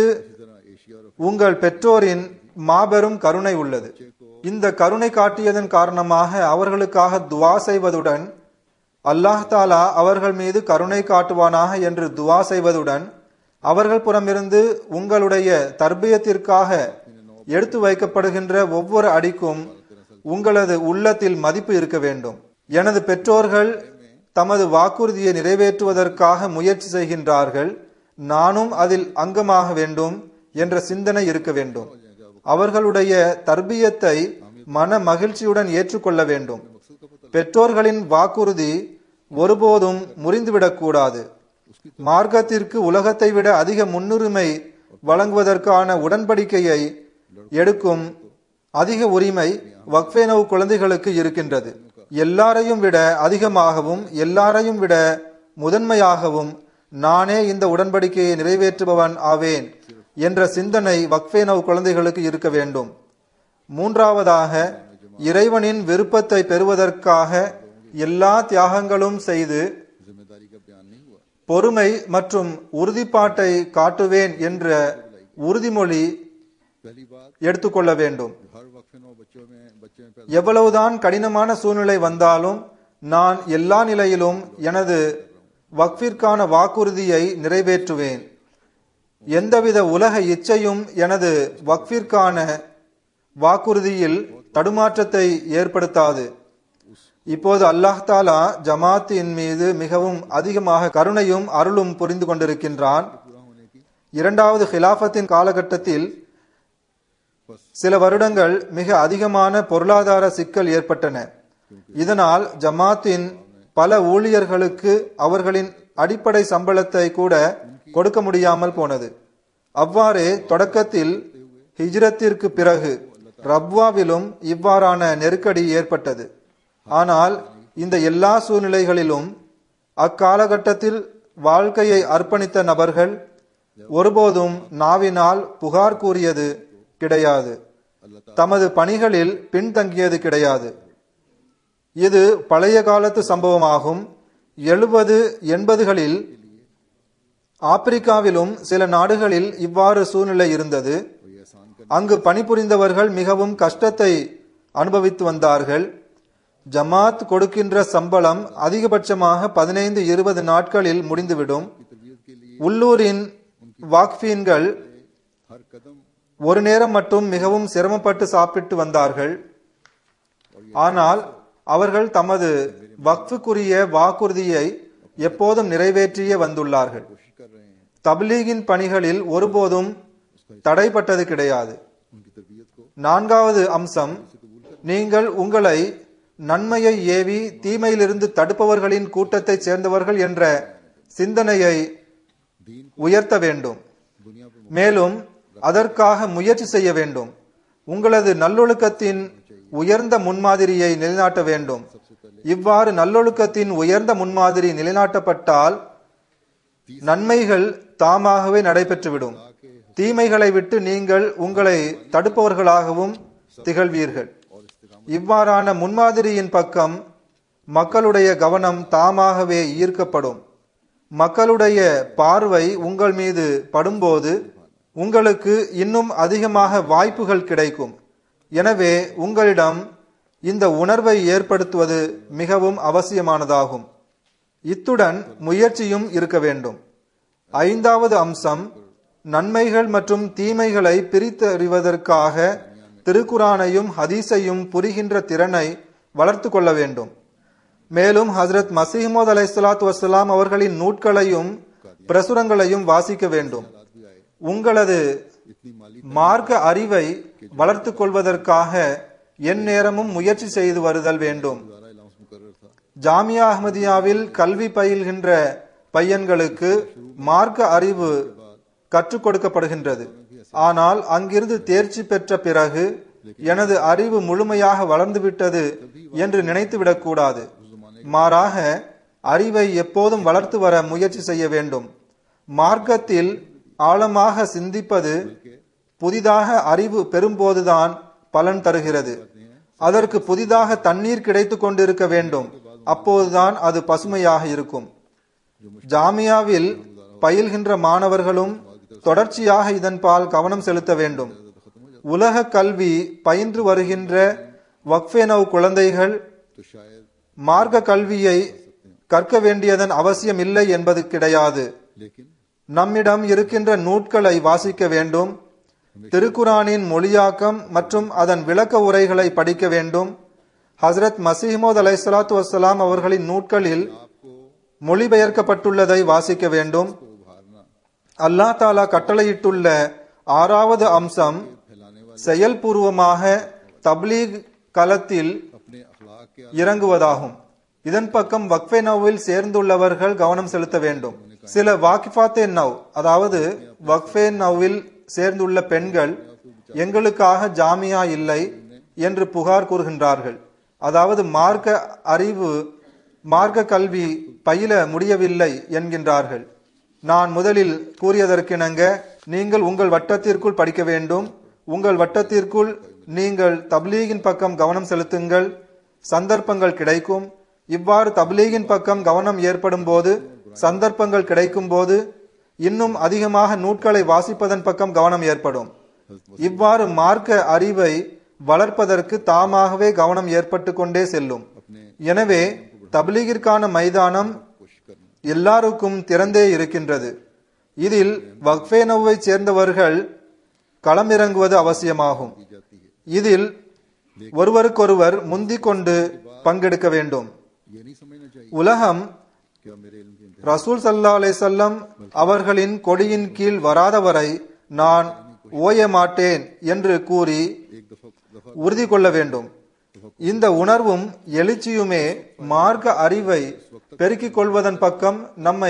உங்கள் பெற்றோரின் மாபெரும் கருணை உள்ளது இந்த கருணை காட்டியதன் காரணமாக அவர்களுக்காக துவா செய்வதுடன் அல்லாஹ் தாலா அவர்கள் மீது கருணை காட்டுவானாக என்று துவா செய்வதுடன் அவர்கள் புறமிருந்து உங்களுடைய தர்பியத்திற்காக எடுத்து வைக்கப்படுகின்ற ஒவ்வொரு அடிக்கும் உங்களது உள்ளத்தில் மதிப்பு இருக்க வேண்டும் எனது பெற்றோர்கள் தமது வாக்குறுதியை நிறைவேற்றுவதற்காக முயற்சி செய்கின்றார்கள் நானும் அதில் அங்கமாக வேண்டும் என்ற சிந்தனை இருக்க வேண்டும் அவர்களுடைய தர்பியத்தை மன மகிழ்ச்சியுடன் ஏற்றுக்கொள்ள வேண்டும் பெற்றோர்களின் வாக்குறுதி ஒருபோதும் முறிந்துவிடக்கூடாது மார்க்கத்திற்கு உலகத்தை விட அதிக முன்னுரிமை வழங்குவதற்கான உடன்படிக்கையை எடுக்கும் அதிக உரிமை வக்ஃபேனவு குழந்தைகளுக்கு இருக்கின்றது எல்லாரையும் விட அதிகமாகவும் எல்லாரையும் விட முதன்மையாகவும் நானே இந்த உடன்படிக்கையை நிறைவேற்றுபவன் ஆவேன் என்ற சிந்தனை வக்ஃபேனவு குழந்தைகளுக்கு இருக்க வேண்டும் மூன்றாவதாக இறைவனின் விருப்பத்தை பெறுவதற்காக எல்லா தியாகங்களும் செய்து பொறுமை மற்றும் உறுதிப்பாட்டை காட்டுவேன் என்ற உறுதிமொழி எடுத்துக்கொள்ள வேண்டும் எவ்வளவுதான் கடினமான சூழ்நிலை வந்தாலும் நான் எல்லா நிலையிலும் எனது வக்ஃபிற்கான வாக்குறுதியை நிறைவேற்றுவேன் எந்தவித உலக இச்சையும் எனது வக்ஃபிற்கான வாக்குறுதியில் தடுமாற்றத்தை ஏற்படுத்தாது இப்போது அல்லாஹ் தாலா ஜமாத்தின் மீது மிகவும் அதிகமாக கருணையும் அருளும் புரிந்து கொண்டிருக்கின்றான் இரண்டாவது ஹிலாஃபத்தின் காலகட்டத்தில் சில வருடங்கள் மிக அதிகமான பொருளாதார சிக்கல் ஏற்பட்டன இதனால் ஜமாத்தின் பல ஊழியர்களுக்கு அவர்களின் அடிப்படை சம்பளத்தை கூட கொடுக்க முடியாமல் போனது அவ்வாறே தொடக்கத்தில் ஹிஜ்ரத்திற்கு பிறகு ரப்வாவிலும் இவ்வாறான நெருக்கடி ஏற்பட்டது ஆனால் இந்த எல்லா சூழ்நிலைகளிலும் அக்காலகட்டத்தில் வாழ்க்கையை அர்ப்பணித்த நபர்கள் ஒருபோதும் நாவினால் புகார் கூறியது கிடையாது தமது பணிகளில் பின்தங்கியது கிடையாது இது பழைய காலத்து சம்பவமாகும் எழுபது எண்பதுகளில் ஆப்பிரிக்காவிலும் சில நாடுகளில் இவ்வாறு சூழ்நிலை இருந்தது அங்கு பணிபுரிந்தவர்கள் மிகவும் கஷ்டத்தை அனுபவித்து வந்தார்கள் ஜமாத் கொடுக்கின்ற சம்பளம் அதிகபட்சமாக பதினைந்து இருபது நாட்களில் முடிந்துவிடும் உள்ளூரின் வாக்ஃபீன்கள் ஒரு நேரம் மட்டும் மிகவும் சிரமப்பட்டு சாப்பிட்டு வந்தார்கள் ஆனால் அவர்கள் தமது வக்ஃபுக்குரிய வாக்குறுதியை எப்போதும் நிறைவேற்றியே வந்துள்ளார்கள் தப்லீகின் பணிகளில் ஒருபோதும் தடைப்பட்டது கிடையாது நான்காவது அம்சம் நீங்கள் உங்களை நன்மையை ஏவி தீமையிலிருந்து தடுப்பவர்களின் கூட்டத்தைச் சேர்ந்தவர்கள் என்ற சிந்தனையை உயர்த்த வேண்டும் மேலும் அதற்காக முயற்சி செய்ய வேண்டும் உங்களது நல்லொழுக்கத்தின் உயர்ந்த முன்மாதிரியை நிலைநாட்ட வேண்டும் இவ்வாறு நல்லொழுக்கத்தின் உயர்ந்த முன்மாதிரி நிலைநாட்டப்பட்டால் நன்மைகள் தாமாகவே நடைபெற்றுவிடும் தீமைகளை விட்டு நீங்கள் உங்களை தடுப்பவர்களாகவும் திகழ்வீர்கள் இவ்வாறான முன்மாதிரியின் பக்கம் மக்களுடைய கவனம் தாமாகவே ஈர்க்கப்படும் மக்களுடைய பார்வை உங்கள் மீது படும்போது உங்களுக்கு இன்னும் அதிகமாக வாய்ப்புகள் கிடைக்கும் எனவே உங்களிடம் இந்த உணர்வை ஏற்படுத்துவது மிகவும் அவசியமானதாகும் இத்துடன் முயற்சியும் இருக்க வேண்டும் ஐந்தாவது அம்சம் நன்மைகள் மற்றும் தீமைகளை பிரித்தறிவதற்காக திருக்குரானையும் ஹதீஸையும் புரிகின்ற திறனை வளர்த்து கொள்ள வேண்டும் மேலும் ஹசரத் மசீமோத் அலை சலாத்து வசலாம் அவர்களின் நூட்களையும் பிரசுரங்களையும் வாசிக்க வேண்டும் உங்களது மார்க்க அறிவை வளர்த்து கொள்வதற்காக என் நேரமும் முயற்சி செய்து வருதல் வேண்டும் ஜாமியா அஹ்மதியாவில் கல்வி பயில்கின்ற பையன்களுக்கு மார்க்க அறிவு கற்றுக் கொடுக்கப்படுகின்றது ஆனால் அங்கிருந்து தேர்ச்சி பெற்ற பிறகு எனது அறிவு முழுமையாக வளர்ந்துவிட்டது என்று நினைத்துவிடக் கூடாது மாறாக அறிவை எப்போதும் வளர்த்து வர முயற்சி செய்ய வேண்டும் மார்க்கத்தில் ஆழமாக சிந்திப்பது புதிதாக அறிவு பெறும்போதுதான் பலன் தருகிறது அதற்கு புதிதாக தண்ணீர் கிடைத்து கொண்டிருக்க வேண்டும் அப்போதுதான் அது பசுமையாக இருக்கும் ஜாமியாவில் பயில்கின்ற மாணவர்களும் தொடர்ச்சியாக இதன் பால் கவனம் செலுத்த வேண்டும் உலக கல்வி பயின்று வருகின்ற வக்ஃபேனவ் குழந்தைகள் மார்க்க கல்வியை கற்க வேண்டியதன் அவசியம் இல்லை என்பது கிடையாது நம்மிடம் இருக்கின்ற நூட்களை வாசிக்க வேண்டும் திருக்குரானின் மொழியாக்கம் மற்றும் அதன் விளக்க உரைகளை படிக்க வேண்டும் ஹசரத் மசீமோத் அலை சலாத்து வசலாம் அவர்களின் நூட்களில் மொழிபெயர்க்கப்பட்டுள்ளதை வாசிக்க வேண்டும் அல்லா தாலா கட்டளையிட்டுள்ள ஆறாவது அம்சம் செயல்பூர்வமாக தப்லீக் களத்தில் இறங்குவதாகும் இதன் பக்கம் வக்ஃபே நவ்வில் சேர்ந்துள்ளவர்கள் கவனம் செலுத்த வேண்டும் சில வாக்கிஃபாத்தே நவ் அதாவது வக்ஃபே நவ்வில் சேர்ந்துள்ள பெண்கள் எங்களுக்காக ஜாமியா இல்லை என்று புகார் கூறுகின்றார்கள் அதாவது மார்க்க அறிவு மார்க்க கல்வி பயில முடியவில்லை என்கின்றார்கள் நான் முதலில் கூறியதற்கிணங்க நீங்கள் உங்கள் வட்டத்திற்குள் படிக்க வேண்டும் உங்கள் வட்டத்திற்குள் நீங்கள் தப்லீகின் பக்கம் கவனம் செலுத்துங்கள் சந்தர்ப்பங்கள் கிடைக்கும் இவ்வாறு தப்லீகின் பக்கம் கவனம் ஏற்படும் போது சந்தர்ப்பங்கள் கிடைக்கும் போது இன்னும் அதிகமாக நூட்களை வாசிப்பதன் பக்கம் கவனம் ஏற்படும் இவ்வாறு மார்க்க அறிவை வளர்ப்பதற்கு தாமாகவே கவனம் ஏற்பட்டு கொண்டே செல்லும் எனவே தப்லீகிற்கான மைதானம் எல்லாருக்கும் திறந்தே இருக்கின்றது இதில் வக்ஃபேனவை சேர்ந்தவர்கள் களமிறங்குவது அவசியமாகும் இதில் ஒருவருக்கொருவர் முந்திக் கொண்டு பங்கெடுக்க வேண்டும் உலகம் ரசூல் சல்லா அலைசல்லம் அவர்களின் கொடியின் கீழ் வராதவரை நான் ஓய மாட்டேன் என்று கூறி உறுதி கொள்ள வேண்டும் இந்த உணர்வும் எழுச்சியுமே மார்க்க அறிவை பெருக்கிக் கொள்வதன் பக்கம் நம்மை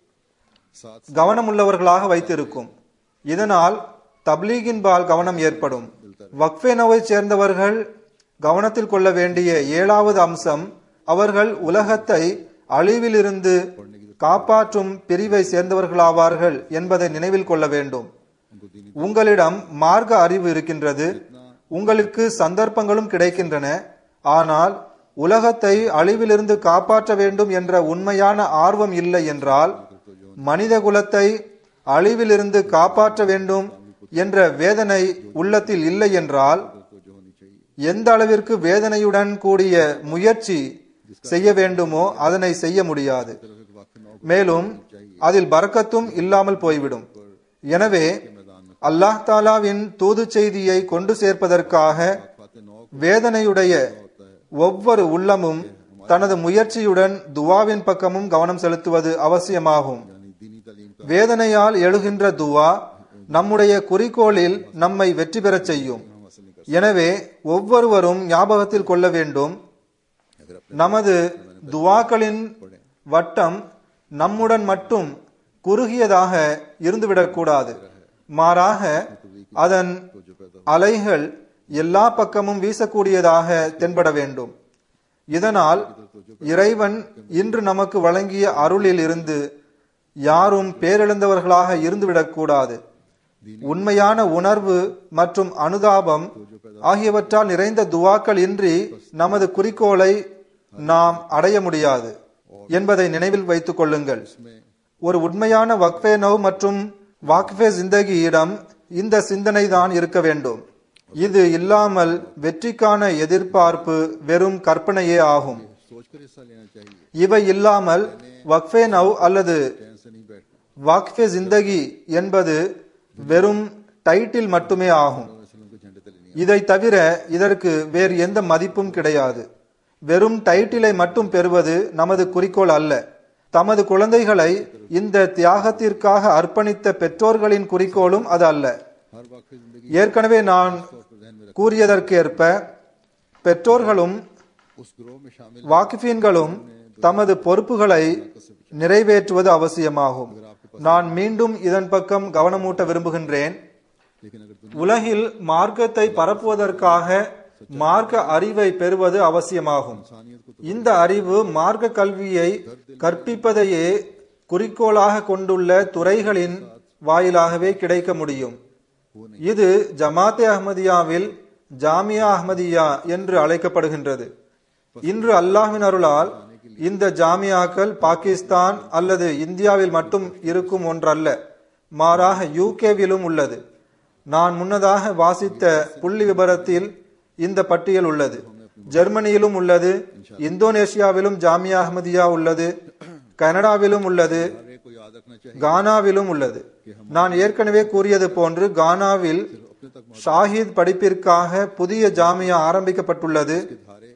கவனமுள்ளவர்களாக வைத்திருக்கும் இதனால் தப்லீகின் பால் கவனம் ஏற்படும் வக்ஃபேனவை சேர்ந்தவர்கள் கவனத்தில் கொள்ள வேண்டிய ஏழாவது அம்சம் அவர்கள் உலகத்தை அழிவிலிருந்து காப்பாற்றும் பிரிவை சேர்ந்தவர்களாவார்கள் என்பதை நினைவில் கொள்ள வேண்டும் உங்களிடம் மார்க்க அறிவு இருக்கின்றது உங்களுக்கு சந்தர்ப்பங்களும் கிடைக்கின்றன ஆனால் உலகத்தை அழிவிலிருந்து காப்பாற்ற வேண்டும் என்ற உண்மையான ஆர்வம் இல்லை என்றால் மனித குலத்தை அழிவிலிருந்து காப்பாற்ற வேண்டும் என்ற வேதனை உள்ளத்தில் இல்லை என்றால் எந்த அளவிற்கு வேதனையுடன் கூடிய முயற்சி செய்ய வேண்டுமோ அதனை செய்ய முடியாது மேலும் அதில் பறக்கத்தும் இல்லாமல் போய்விடும் எனவே அல்லாஹ் தாலாவின் தூது செய்தியை கொண்டு சேர்ப்பதற்காக வேதனையுடைய ஒவ்வொரு உள்ளமும் தனது முயற்சியுடன் துவாவின் பக்கமும் கவனம் செலுத்துவது அவசியமாகும் வேதனையால் எழுகின்ற துவா நம்முடைய குறிக்கோளில் நம்மை வெற்றி பெறச் செய்யும் எனவே ஒவ்வொருவரும் ஞாபகத்தில் கொள்ள வேண்டும் நமது துவாக்களின் வட்டம் நம்முடன் மட்டும் குறுகியதாக இருந்துவிடக்கூடாது மாறாக அதன் அலைகள் எல்லா பக்கமும் வீசக்கூடியதாக தென்பட வேண்டும் இதனால் இறைவன் இன்று நமக்கு வழங்கிய அருளில் இருந்து யாரும் பேரெழுந்தவர்களாக இருந்துவிடக்கூடாது உண்மையான உணர்வு மற்றும் அனுதாபம் ஆகியவற்றால் நிறைந்த துவாக்கள் இன்றி நமது குறிக்கோளை நாம் அடைய முடியாது என்பதை நினைவில் வைத்துக் கொள்ளுங்கள் ஒரு உண்மையான வக்ஃபே நவ் மற்றும் வாக்ஃபே ஜிந்தகியிடம் இந்த சிந்தனை தான் இருக்க வேண்டும் இது இல்லாமல் வெற்றிக்கான எதிர்பார்ப்பு வெறும் கற்பனையே ஆகும் सोचकर हिस्सा लेना चाहिए இவை இல்லாமல் வக்ஃபே நவ் அல்லது चैन से नहीं बैठना வாக்ஃபே ஜிந்தகி என்பது வெறும் டைட்டில் மட்டுமே ஆகும் वसल्लम के झंडे तले नहीं இதை தவிர இதற்கு வேறு எந்த மதிப்பும் கிடையாது வெறும் டைட்டிலை மட்டும் பெறுவது நமது குறிக்கோள் அல்ல தமது குழந்தைகளை இந்த தியாகத்திற்காக அர்ப்பணித்த பெற்றோர்களின் குறிக்கோளும் அது அல்ல हर वाकई जिंदगी ஏற்கனவே நான் पर ध्यान में கூறியதற்கேற்ப பெற்றோர்களும் उस ग्रोह में शामिल வாக்கிஃபீன்களும் தமது பொறுப்புகளை நிறைவேற்றுவது அவசியமாகும் நான் மீண்டும் இதன் பக்கம் கவனமூட்ட விரும்புகின்றேன் लेकिन अगर உலகில் மார்க்கத்தை பரப்புவதற்காக மார்க்க அறிவை பெறுவது அவசியமாகும் इंसानियत को இந்த அறிவு மார்க்க கல்வியை கற்பிப்பதையே குறிக்கோளாக கொண்டுள்ள துறைகளின் வாயிலாகவே கிடைக்க முடியும் இது ஜமாத்தே அஹ்மதியாவில் ஜாமியா அஹ்மதியா என்று அழைக்கப்படுகின்றது இன்று அல்லாஹ்வின் அருளால் இந்த ஜாமியாக்கள் பாகிஸ்தான் அல்லது இந்தியாவில் மட்டும் இருக்கும் ஒன்றல்ல மாறாக யூகேவிலும் உள்ளது நான் முன்னதாக வாசித்த புள்ளி விபரத்தில் இந்த பட்டியல் உள்ளது ஜெர்மனியிலும் உள்ளது இந்தோனேஷியாவிலும் ஜாமியா அஹ்மதியா உள்ளது கனடாவிலும் உள்ளது हर एक को याद रखना चाहिए கானாவிலும் உள்ளது நான் ஏற்கனவே கூறியது போன்று கானாவில் अपने तक ஷாஹித் படிப்பிற்காக புதிய ஜாமியா ஆரம்பிக்கப்பட்டுள்ளது धारे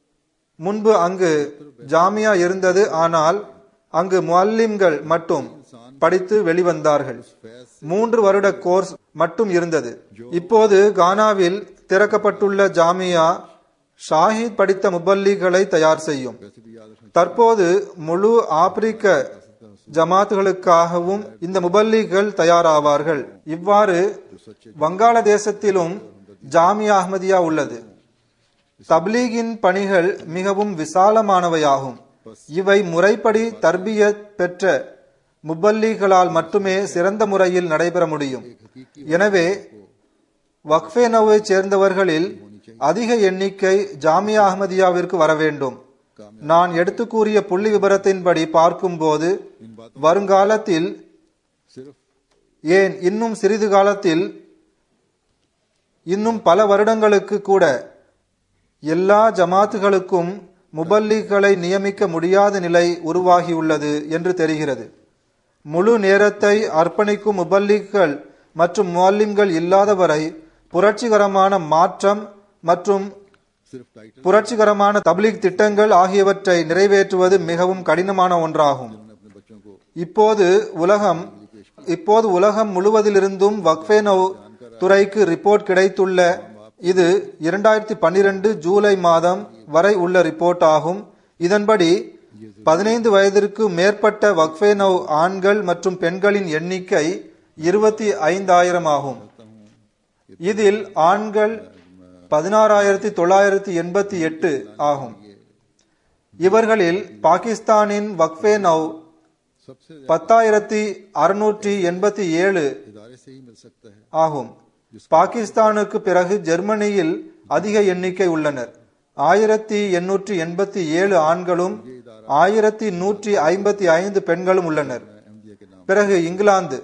முன்பு அங்கு ஜாமியா இருந்தது ஆனால் அங்கு முல்லிம்கள் மட்டும் படித்து வெளிவந்தார்கள் மூன்று வருட கோர்ஸ் மட்டும் இருந்தது இப்போது கானாவில் திறக்கப்பட்டுள்ள ஜாமியா ஷாஹித் படித்த முபல்லிகளை தயார் செய்யும் वैसे भी याद रखना தற்போது முழு ஆப்பிரிக்க ஜமாத்துகளுக்காகவும் இந்த முபல்லிகள் தயாராவார்கள் இவ்வாறு வங்காளதேசத்திலும் ஜாமியா அஹ்மதியா உள்ளது தப்லீகின் பணிகள் மிகவும் விசாலமானவையாகும் இவை முறைப்படி தர்பியத் பெற்ற முபல்லிகளால் மட்டுமே சிறந்த முறையில் நடைபெற முடியும் எனவே வக்ஃபே நவை சேர்ந்தவர்களில் அதிக எண்ணிக்கை ஜாமியா அஹ்மதியாவிற்கு வர வேண்டும் நான் எடுத்து கூறிய புள்ளி விபரத்தின்படி பார்க்கும்போது வருங்காலத்தில் सिर्फ ஏன் இன்னும் சிறிது காலத்தில் இன்னும் பல வருடங்களுக்கு கூட எல்லா ஜமாத்துகளுக்கும் முபல்லிகளை நியமிக்க முடியாத நிலை உருவாகியுள்ளது என்று தெரிகிறது முழு நேரத்தை அர்ப்பணிக்கும் முபல்லிகள் மற்றும் முல்லிம்கள் இல்லாதவரை புரட்சிகரமான மாற்றம் மற்றும் सिर्फ टाइटल புரட்சிகரமான தப்லீக் திட்டங்கள் ஆகியவற்றை நிறைவேற்றுவது மிகவும் கடினமான ஒன்றாகும் उन्होंने अपने बच्चों को இப்போது உலகம் இப்போது உலகம் முழுவதிலிருந்தும் வக்ஃபே நவ் துறைக்கு ரிப்போர்ட் கிடைத்துள்ள இது இரண்டாயிரத்தி பன்னிரண்டு ஜூலை மாதம் வரை உள்ள ரிப்போர்ட் ஆகும் இதன்படி பதினைந்து வயதிற்கு மேற்பட்ட வக்ஃபே நவ் ஆண்கள் மற்றும் பெண்களின் எண்ணிக்கை இருபத்தி ஐந்தாயிரம் ஆகும் இதில் ஆண்கள் பதினாறாயிரத்தி தொள்ளாயிரத்தி எண்பத்தி எட்டு ஆகும் இவர்களில் பாகிஸ்தானின் வக்ஃபே நவ் सबसे பத்தாயிரத்தி அறுநூற்றி எண்பத்தி ஏழு इदारे से ही मिल सकता है ஆகும் பாகிஸ்தானுக்கு பிறகு ஜெர்மனியில் அதிக எண்ணிக்கை உள்ளனர் ஆயிரத்தி எண்ணூற்றி எண்பத்தி ஏழு ஆண்களும் ஆயிரத்தி நூற்றி ஐம்பத்தி ஐந்து பெண்களும் உள்ளனர் अहमदिया के नाम பிறகு இங்கிலாந்து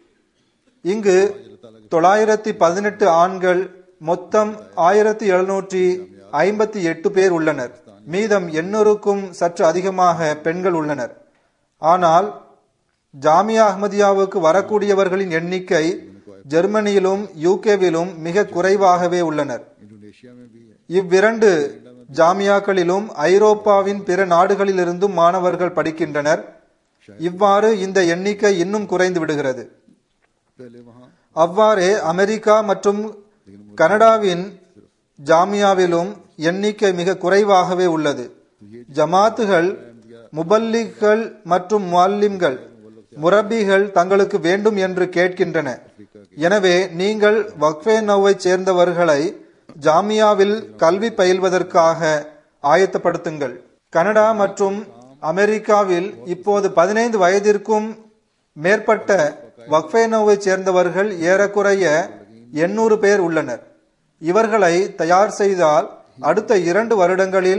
இங்கு தொள்ளாயிரத்தி பதினெட்டு ஆண்கள் மொத்தம் ஆயிரத்தி எழுநூற்றி ஐம்பத்தி எட்டு பேர் உள்ளனர் மீதம் எண்ணூறுக்கும் சற்று அதிகமாக பெண்கள் உள்ளனர் ஆனால் ஜாமியா அஹ்மதியாவுக்கு வரக்கூடியவர்களின் எண்ணிக்கை ஜெர்மனியிலும் யூகேவிலும் மிக குறைவாகவே உள்ளனர் इंडोनेशिया में भी है இவ்விரண்டு ஜாமியாக்களிலும் ஐரோப்பாவின் பிற நாடுகளிலிருந்தும் மாணவர்கள் படிக்கின்றனர் இவ்வாறு இந்த எண்ணிக்கை இன்னும் குறைந்து விடுகிறது पहले वहाँ அவ்வாறே அமெரிக்கா மற்றும் கனடாவின் ஜாமியாவிலும் எண்ணிக்கை மிக குறைவாகவே உள்ளது ஜமாத்துகள் முபல்லிகள் மற்றும் முல்லிம்கள் முரப்பிகள் தங்களுக்கு வேண்டும் என்று கேட்கின்றன எனவே நீங்கள் வக்ஃபே நவ்வை சேர்ந்தவர்களை ஜாமியாவில் கல்வி பயில்வதற்காக ஆயத்தப்படுத்துங்கள் கனடா மற்றும் அமெரிக்காவில் இப்போது பதினைந்து வயதிற்கும் மேற்பட்ட வக்ஃபே நவ்வை சேர்ந்தவர்கள் ஏறக்குறைய எண்ணூறு பேர் உள்ளனர் இவர்களை தயார் செய்தால் அடுத்த இரண்டு வருடங்களில்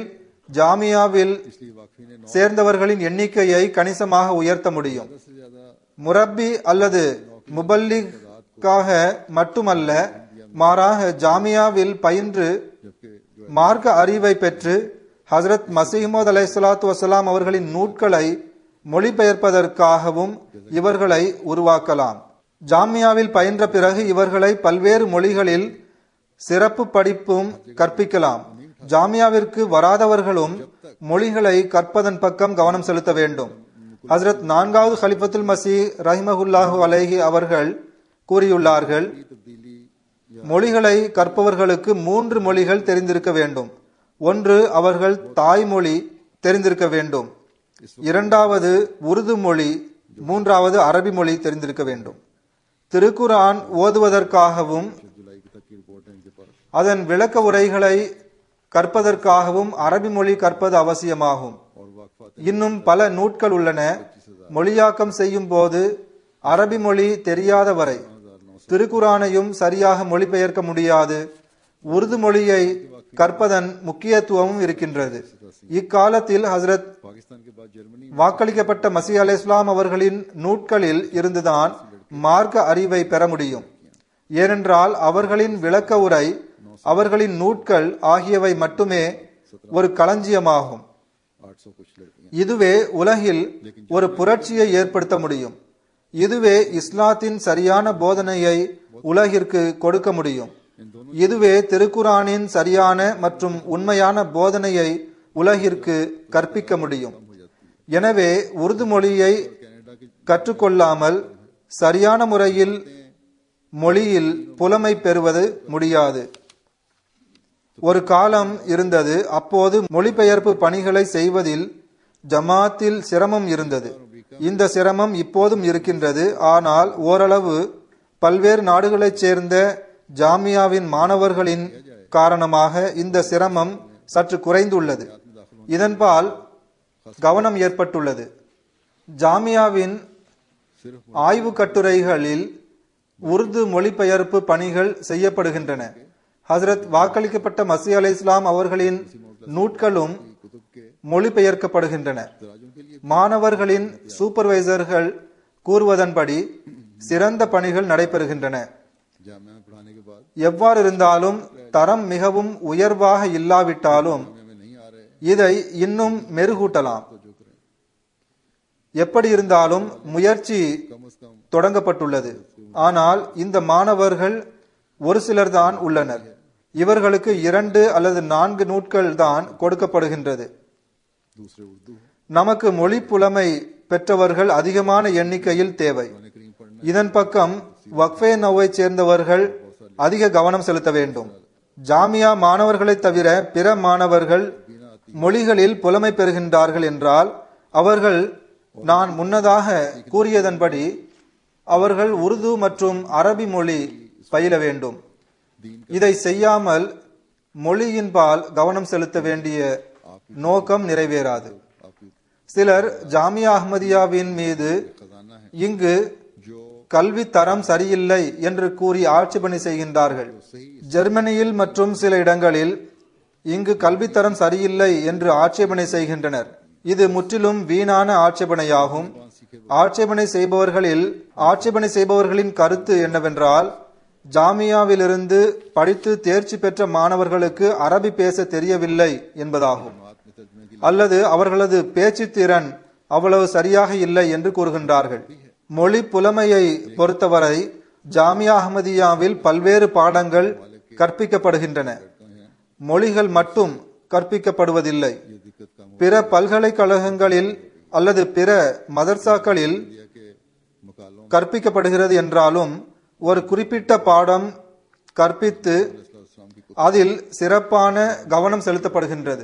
ஜாமியாவில் इसलिए वाकफी ने नौ சேர்ந்தவர்களின் எண்ணிக்கையை கணிசமாக உயர்த்த முடியும் से ज्यादा முரப்பி அல்லது முபல்லிக்காக மட்டுமல்ல மாறாக ஜாமியாவில் பயின்று जबकि जो மார்க்க அறிவை பெற்று ஹசரத் மசீமோத் அலைஹிஸ்ஸலாத்து வசலாம் அவர்களின் நூட்களை மொழிபெயர்ப்பதற்காகவும் இவர்களை உருவாக்கலாம் ஜாமியாவில் பயின்ற பிறகு இவர்களை பல்வேறு மொழிகளில் சிறப்பு படிப்பும் கற்பிக்கலாம் ஜாமியாவிற்கு வராதவர்களும் மொழிகளை கற்பதன் பக்கம் கவனம் செலுத்த வேண்டும் ஹசரத் நான்காவது ஹலிஃபத்துல் மசி ரஹிமஹுல்லாஹு அலைஹி அவர்கள் கூறியுள்ளார்கள் तब्दीली மொழிகளை கற்பவர்களுக்கு மூன்று மொழிகள் தெரிந்திருக்க வேண்டும் ஒன்று அவர்கள் தாய்மொழி தெரிந்திருக்க வேண்டும் இரண்டாவது உருது மொழி மூன்றாவது அரபி மொழி தெரிந்திருக்க வேண்டும் திருக்குரான் ஓதுவதற்காகவும் जुलाई की तक की रिपोर्ट है इनके पास அதன் விளக்க உரைகளை கற்பதற்காகவும் அரபி மொழி கற்பது அவசியமாகும் और वाकफा இன்னும் பல நூட்கள் உள்ளன மொழியாக்கம் செய்யும் போது அரபி மொழி தெரியாத வரை திருக்குரானையும் சரியாக மொழிபெயர்க்க முடியாது உருது மொழியை கற்பதன் முக்கியத்துவமும் இருக்கின்றது இக்காலத்தில் ஹசரத் पाकिस्तान के बाद जर्मनी வாக்களிக்கப்பட்ட மசி அலை இஸ்லாம் அவர்களின் நூட்களில் இருந்துதான் மார்க்க அறிவை பெற முடியும் ஏனென்றால் அவர்களின் விளக்க உரை அவர்களின் நூட்கள் ஆகியவை மட்டுமே ஒரு களஞ்சியமாகும் आठ सौ कुछ लड़कियां இதுவே உலகில் ஒரு புரட்சியை ஏற்படுத்த முடியும் இதுவே இஸ்லாத்தின் சரியான போதனையை உலகிற்கு கொடுக்க முடியும் இதுவே திருக்குரானின் சரியான மற்றும் உண்மையான போதனையை உலகிற்கு கற்பிக்க முடியும் எனவே உருது மொழியை கற்றுக்கொள்ளாமல் சரியான முறையில் மொழியில் புலமை பெறுவது முடியாது ஒரு காலம் இருந்தது அப்போது மொழிபெயர்ப்பு பணிகளை செய்வதில் ஜமாத்தில் சிரமம் இருந்தது இந்த சிரமம் இப்போதும் இருக்கின்றது ஆனால் ஓரளவு பல்வேறு நாடுகளைச் சேர்ந்த ஜாமியாவின் மாணவர்களின் காரணமாக இந்த சிரமம் சற்று குறைந்துள்ளது இதன்பால் கவனம் ஏற்பட்டுள்ளது ஜாமியாவின் ஆய்வு கட்டுரைகளில் உருது மொழிபெயர்ப்பு பணிகள் செய்யப்படுகின்றன ஹசரத் வாக்களிக்கப்பட்ட மசி அலை இஸ்லாம் அவர்களின் நூட்களும் மொழிபெயர்க்கப்படுகின்றன மாணவர்களின் சூப்பர்வைசர்கள் கூறுவதன்படி சிறந்த பணிகள் நடைபெறுகின்றன जामिया में पढ़ाने के बाद எவ்வாறு இருந்தாலும் தரம் மிகவும் உயர்வாக இல்லாவிட்டாலும் में नहीं आ रहे இதை இன்னும் மெருகூட்டலாம் जो करें எப்படி இருந்தாலும் முயற்சி कम अज कम தொடங்கப்பட்டுள்ளது ஆனால் இந்த மாணவர்கள் ஒரு சிலர்தான் உள்ளனர் இவர்களுக்கு இரண்டு அல்லது நான்கு நூட்கள் தான் கொடுக்கப்படுகின்றது दूसरे उर्दू நமக்கு மொழி புலமை பெற்றவர்கள் அதிகமான எண்ணிக்கையில் தேவை करीम पढ़ना இதன் பக்கம் வக்ஃபே நவ்வை சேர்ந்தவர்கள் அதிக கவனம் செலுத்த வேண்டும் ஜாமியா மாணவர்களைத் தவிர பிற மாணவர்கள் மொழிகளில் புலமை பெறுகின்றார்கள் என்றால் அவர்கள் நான் முன்னதாக கூறியதன்படி அவர்கள் உருது மற்றும் அரபி மொழி பயில வேண்டும் இதை செய்யாமல் மொழியின்பால் கவனம் செலுத்த வேண்டிய நோக்கம் நிறைவேறாது आपकी சிலர் ஜாமியா அஹ்மதியாவின் மீது खजाना है இங்கு जो கல்வி தரம் சரியில்லை என்று கூறி ஆட்சேபனை செய்கின்றார்கள் ஜெர்மனியில் மற்றும் சில இடங்களில் இங்கு கல்வித்தரம் சரியில்லை என்று ஆட்சேபனை செய்கின்றனர் இது முற்றிலும் வீணான ஆட்சேபனையாகும் ஆட்சேபனை செய்பவர்களில் ஆட்சேபனை செய்பவர்களின் கருத்து என்னவென்றால் ஜாமியாவிலிருந்து படித்து தேர்ச்சி பெற்ற மாணவர்களுக்கு அரபி பேச தெரியவில்லை என்பதாகும் बात में तर्जमे की அல்லது அவர்களது பேச்சு திறன் அவ்வளவு சரியாக இல்லை என்று கூறுகின்றார்கள் மொழி புலமையை பொறுத்தவரை ஜாமியா அஹ்மதியாவில் பல்வேறு பாடங்கள் கற்பிக்கப்படுகின்றன மொழிகள் மட்டும் கற்பிக்கப்படுவதில்லை ये दिक्कत कम பிற பல்கலைக்கழகங்களில் அல்லது பிற மதர்சாக்களில் हो के मकालों கற்பிக்கப்படுகிறது என்றாலும் ஒரு குறிப்பிட்ட பாடம் கற்பித்து इस्लाम की அதில் சிறப்பான கவனம் செலுத்தப்படுகின்றது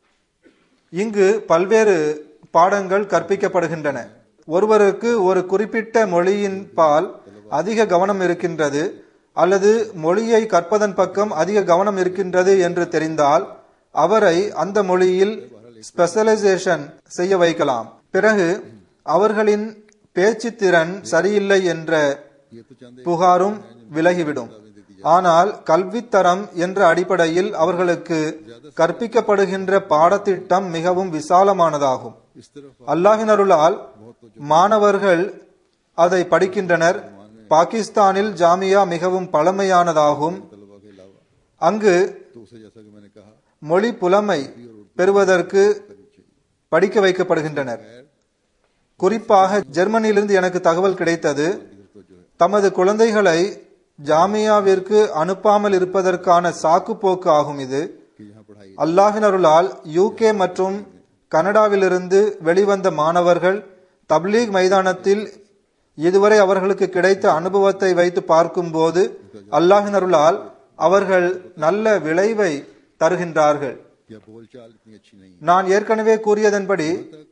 இங்கு பல்வேறு பாடங்கள் கற்பிக்கப்படுகின்றன ஒருவருக்கு ஒரு குறிப்பிட்ட மொழியின் பால் அதிக கவனம் இருக்கின்றது அல்லது மொழியை கற்பதன் பக்கம் அதிக கவனம் இருக்கின்றது என்று தெரிந்தால் அவரை அந்த மொழியில் ஸ்பெஷலைசேஷன் செய்ய வைக்கலாம் பிறகு அவர்களின் பேச்சு திறன் சரியில்லை என்ற ये तो चंद புகாரும் விலகிவிடும் ஆனால் கல்வித்தரம் என்ற அடிப்படையில் அவர்களுக்கு கற்பிக்கப்படுகின்ற பாடத்திட்டம் மிகவும் விசாலமானதாகும் इस तरफ அல்லாஹின் அருளால் மாணவர்கள் அதை படிக்கின்றனர் பாகிஸ்தானில் ஜாமியா மிகவும் பழமையானதாகும் तलबा के अलावा அங்கு तो उसे जैसा कि मैंने कहा மொழி புலமை பெறுவதற்கு படிக்க வைக்கப்படுகின்றனர் குறிப்பாக ஜெர்மனியிலிருந்து எனக்கு தகவல் கிடைத்தது தமது குழந்தைகளை ஜாமியாவிற்கு அனுப்பாமல் இருப்பதற்கான சாக்குப்போக்கு ஆகும் இது कि यहाँ पढ़ाई அல்லாஹின் அருளால் யூகே மற்றும் கனடாவிலிருந்து வெளிவந்த மாணவர்கள் தப்லீக் மைதானத்தில் இதுவரை அவர்களுக்கு கிடைத்த அனுபவத்தை வைத்து பார்க்கும்போது அல்லாஹின் அருளால் அவர்கள் நல்ல விளைவை தருகின்றார்கள் या बोलचाल इतनी अच्छी नहीं है நான் ஏற்கனவே கூறியதன்படி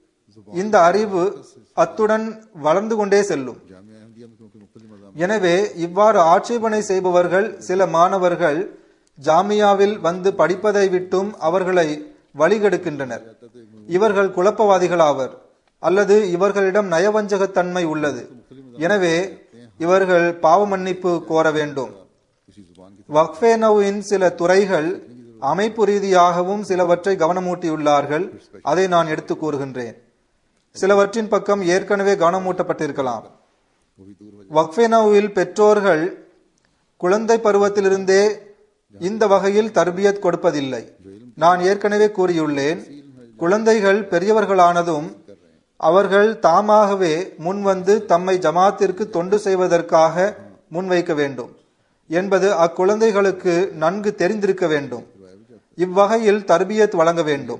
இந்த அறிவு அத்துடன் வளர்ந்து கொண்டே செல்லும் जामिया अहमदिया में क्योंकि मुख्तलि मजाम எனவே இவ்வாறு ஆட்சேபனை செய்பவர்கள் சில மாணவர்கள் ஜாமியாவில் வந்து படிப்பதை விட்டும் அவர்களை வழிகெடுக்கின்றனர் இவர்கள் குழப்பவாதிகளாவர் அல்லது இவர்களிடம் நயவஞ்சகத்தன்மை உள்ளது எனவே இவர்கள் பாவ மன்னிப்பு கோர வேண்டும் किसी जुबान की வக்ஃபேனவின் சில துறைகள் அமைப்பு ரீதியாகவும் சிலவற்றை கவனமூட்டியுள்ளார்கள் அதை நான் எடுத்து கூறுகின்றேன் சிலவற்றின் பக்கம் ஏற்கனவே கவனமூட்டப்பட்டிருக்கலாம் वो भी दूर हो வக்ஃபேனவில் பெற்றோர்கள் குழந்தை பருவத்திலிருந்தே இந்த வகையில் தர்பியத் கொடுப்பதில்லை நான் ஏற்கனவே கூறியுள்ளேன் குழந்தைகள் பெரியவர்களானதும் அவர்கள் தாமாகவே முன்வந்து தம்மை ஜமாத்திற்கு தொண்டு செய்வதற்காக முன்வைக்க வேண்டும் என்பது அக்குழந்தைகளுக்கு நன்கு தெரிந்திருக்க வேண்டும் இவ்வகையில் தர்பியத் வழங்க வேண்டும்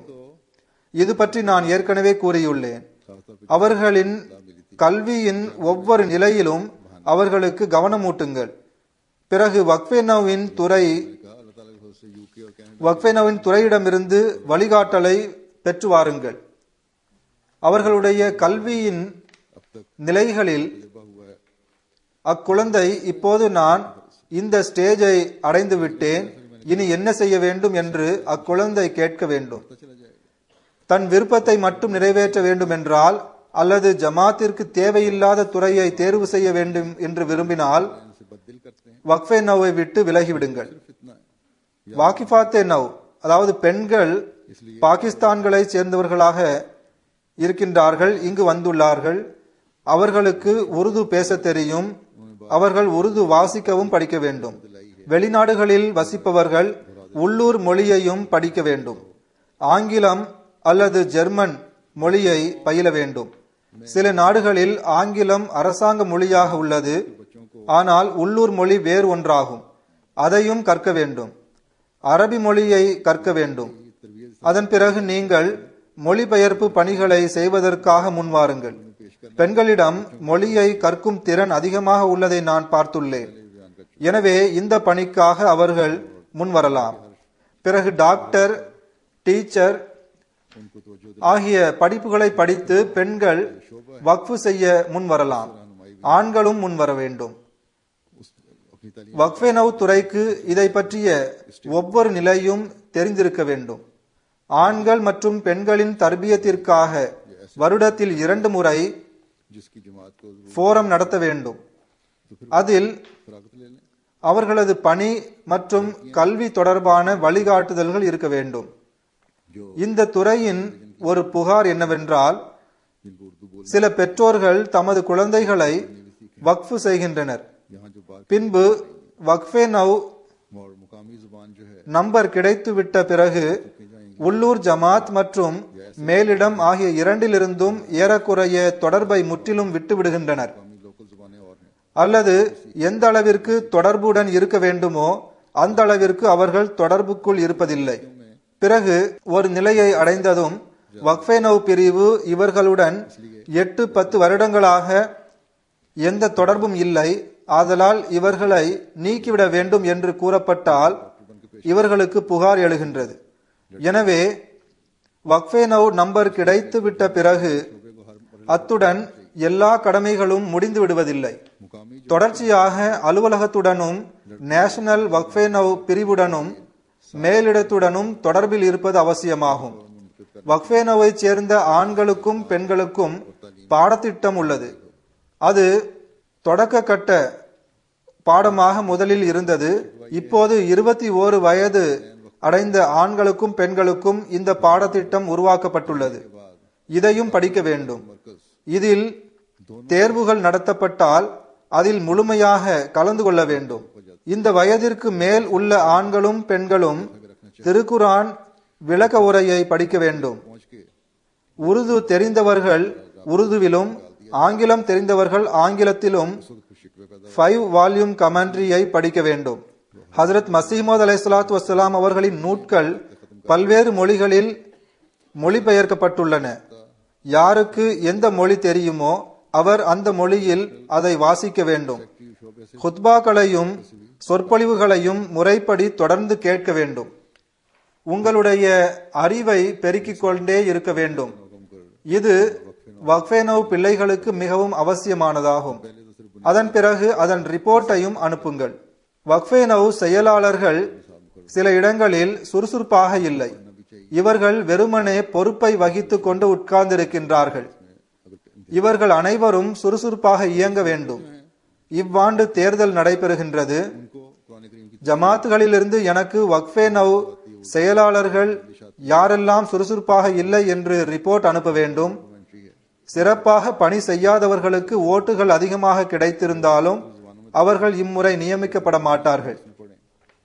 இது பற்றி நான் ஏற்கனவே கூறியுள்ளேன் அவர்களின் கல்வியின் ஒவ்வொரு நிலையிலும் அவர்களுக்கு கவனமூட்டுங்கள் பிறகு வக்ஃபேனவின் துறை कहा अल्लाह ताला के फजल से यूके और कनाडा வக்ஃபேனவின் துறையிடமிருந்து வழிகாட்டலை பெற்று வாருங்கள் அவர்களுடைய கல்வியின் நிலைகளில் तजुर्बा हुआ है அக்குழந்தை இப்போது நான் இந்த ஸ்டேஜை அடைந்து விட்டேன் இனி என்ன செய்ய வேண்டும் என்று அக்குழந்தை கேட்க வேண்டும் चला जाएगा தன் விருப்பத்தை மட்டும் நிறைவேற்ற வேண்டும் என்றால் அல்லது ஜமாத்திற்கு தேவையில்லாத துறையை தேர்வு செய்ய வேண்டும் என்று விரும்பினால் इनसे बददिल करते हैं வக்ஃபே நவ்வை விட்டு விலகிவிடுங்கள் सिर्फ इतना है வாகிஃபாத்தே நவ் அதாவது பெண்கள் பாகிஸ்தான்களை சேர்ந்தவர்களாக இருக்கின்றார்கள் இங்கு வந்துள்ளார்கள் அவர்களுக்கு உருது பேச தெரியும் அவர்கள் உருது வாசிக்கவும் படிக்க வேண்டும் வெளிநாடுகளில் வசிப்பவர்கள் உள்ளூர் மொழியையும் படிக்க வேண்டும் ஆங்கிலம் அல்லது ஜெர்மன் மொழியை பயில வேண்டும் சில நாடுகளில் ஆங்கிலம் அரசாங்க மொழியாக உள்ளது ஆனால் உள்ளூர் மொழி வேறு ஒன்றாகும் அதையும் கற்க வேண்டும் அரபி மொழியை கற்க வேண்டும் அதன் பிறகு நீங்கள் மொழிபெயர்ப்பு பணிகளை செய்வதற்காக முன்வாருங்கள் பெண்களிடம் மொழியை கற்கும் திறன் அதிகமாக உள்ளதை நான் பார்த்துள்ளேன் எனவே இந்த பணிக்காக அவர்கள் முன்வரலாம் பிறகு டாக்டர் டீச்சர் उनको तवज्जो ஆகிய படிப்புகளை படித்து பெண்கள் வக்ஃபு செய்ய முன்வரலாம் ஆண்களும் முன்வர வேண்டும் उस अपनी तालीम வக்ஃபே நவ் துறைக்கு இதை பற்றிய ஒவ்வொரு நிலையும் தெரிந்திருக்க வேண்டும் ஆண்கள் மற்றும் பெண்களின் தர்பியத்திற்காக வருடத்தில் இரண்டு முறை जिसकी जमात को ஃபோரம் நடத்த வேண்டும் அதில் फरागत ले लें அவர்களது பணி மற்றும் கல்வி தொடர்பான வழிகாட்டுதல்கள் இருக்க வேண்டும் जो இந்த துறையின் ஒரு புகார் என்னவென்றால் जिनको उर्दू बोल சில பெற்றோர்கள் தமது குழந்தைகளை வக்ஃபு செய்கின்றனர் यहाँ जो बात பின்பு வக்ஃபே நவ் और मुकामी जुबान जो है நம்பர் கிடைத்துவிட்ட பிறகு உள்ளூர் ஜமாத் மற்றும் மேலிடம் ஆகிய இரண்டிலிருந்தும் ஏறக்குறைய தொடர்பை முற்றிலும் விட்டுவிடுகின்றனர் मुकामी लोकल जुबानें और हैं அல்லது எந்த அளவிற்கு தொடர்புடன் இருக்க வேண்டுமோ அந்த அளவிற்கு அவர்கள் தொடர்புக்குள் இருப்பதில்லை பிறகு ஒரு நிலையை அடைந்ததும் வக்ஃபே நவ் பிரிவு இவர்களுடன் எட்டு பத்து வருடங்களாக எந்த தொடர்பும் இல்லை ஆதலால் இவர்களை நீக்கிவிட வேண்டும் என்று கூறப்பட்டால் இவர்களுக்கு புகார் எழுகின்றது எனவே வக்ஃபே நவ் நம்பர் கிடைத்து விட்ட பிறகு அத்துடன் எல்லா கடமைகளும் முடிந்து விடுவதில்லை मुकामी தொடர்ச்சியாக அலுவலகத்துடனும் நேஷனல் வக்ஃபே நவ் பிரிவுடனும் மேலிடத்துடனும் தொடர்பில் இருப்பது அவசியமாகும் வக்ஃபே நவை சேர்ந்த ஆண்களுக்கும் பெண்களுக்கும் பாடத்திட்டம் உள்ளது அது தொடக்க கட்ட பாடமாக முதலில் இருந்தது இப்போது இருபத்தி ஓரு வயது அடைந்த ஆண்களுக்கும் பெண்களுக்கும் இந்த பாடத்திட்டம் உருவாக்கப்பட்டுள்ளது இதையும் படிக்க வேண்டும் இதில் தேர்வுகள் நடத்தப்பட்டால் அதில் முழுமையாக கலந்து கொள்ள வேண்டும் இந்த வயதிற்கு மேல் உள்ள ஆண்களும் பெண்களும் திருக்குரான் விளக்க உரையை படிக்க வேண்டும் पहुंच के உருது தெரிந்தவர்கள் உருதுவிலும் ஆங்கிலம் தெரிந்தவர்கள் ஆங்கிலத்திலும் शिकवे पैदा ஃபைவ் வால்யூம் கமெண்ட்ரியை படிக்க வேண்டும் ஹசரத் மசீமது அலைஹிஸ்ஸலாத்து வஸ்ஸலாம் அவர்களின் நூட்கள் பல்வேறு மொழிகளில் மொழிபெயர்க்கப்பட்டுள்ளன யாருக்கு எந்த மொழி தெரியுமோ அவர் அந்த மொழியில் அதை வாசிக்க வேண்டும் ஹுத்பாக்களையும் சொற்பொழிவுகளையும் முறைப்படி தொடர்ந்து கேட்க வேண்டும் உங்களுடைய அறிவை பெருக்கிக் கொண்டே இருக்க வேண்டும் இது வக்ஃபேனவ் பிள்ளைகளுக்கு மிகவும் அவசியமானதாகும் அதன் பிறகு அதன் ரிப்போர்ட்டையும் அனுப்புங்கள் வக்ஃபேனவ் செயலாளர்கள் சில இடங்களில் சுறுசுறுப்பாக இல்லை இவர்கள் வெறுமனே பொறுப்பை வகித்துக் கொண்டு உட்கார்ந்திருக்கின்றார்கள் இவர்கள் அனைவரும் சுறுசுறுப்பாக இயங்க வேண்டும் இவ்வாண்டு தேர்தல் நடைபெறுகின்றது उनको कुरान करीम की ஜமாத்துகளிலிருந்து எனக்கு வக்ஃபே நவ் செயலாளர்கள் யாரெல்லாம் சுறுசுறுப்பாக இல்லை என்று ரிப்போர்ட் அனுப்ப வேண்டும் कमेंट्री है சிறப்பாக பணி செய்யாதவர்களுக்கு ஓட்டுகள் அதிகமாக கிடைத்திருந்தாலும் அவர்கள் இம்முறை நியமிக்கப்பட மாட்டார்கள் पढ़े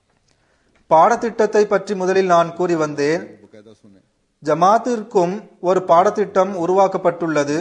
பாடத்திட்டத்தை பற்றி முதலில் நான் கூறி வந்தேன் बकायदा सुने ஜமாத்திற்கும் ஒரு பாடத்திட்டம் உருவாக்கப்பட்டுள்ளது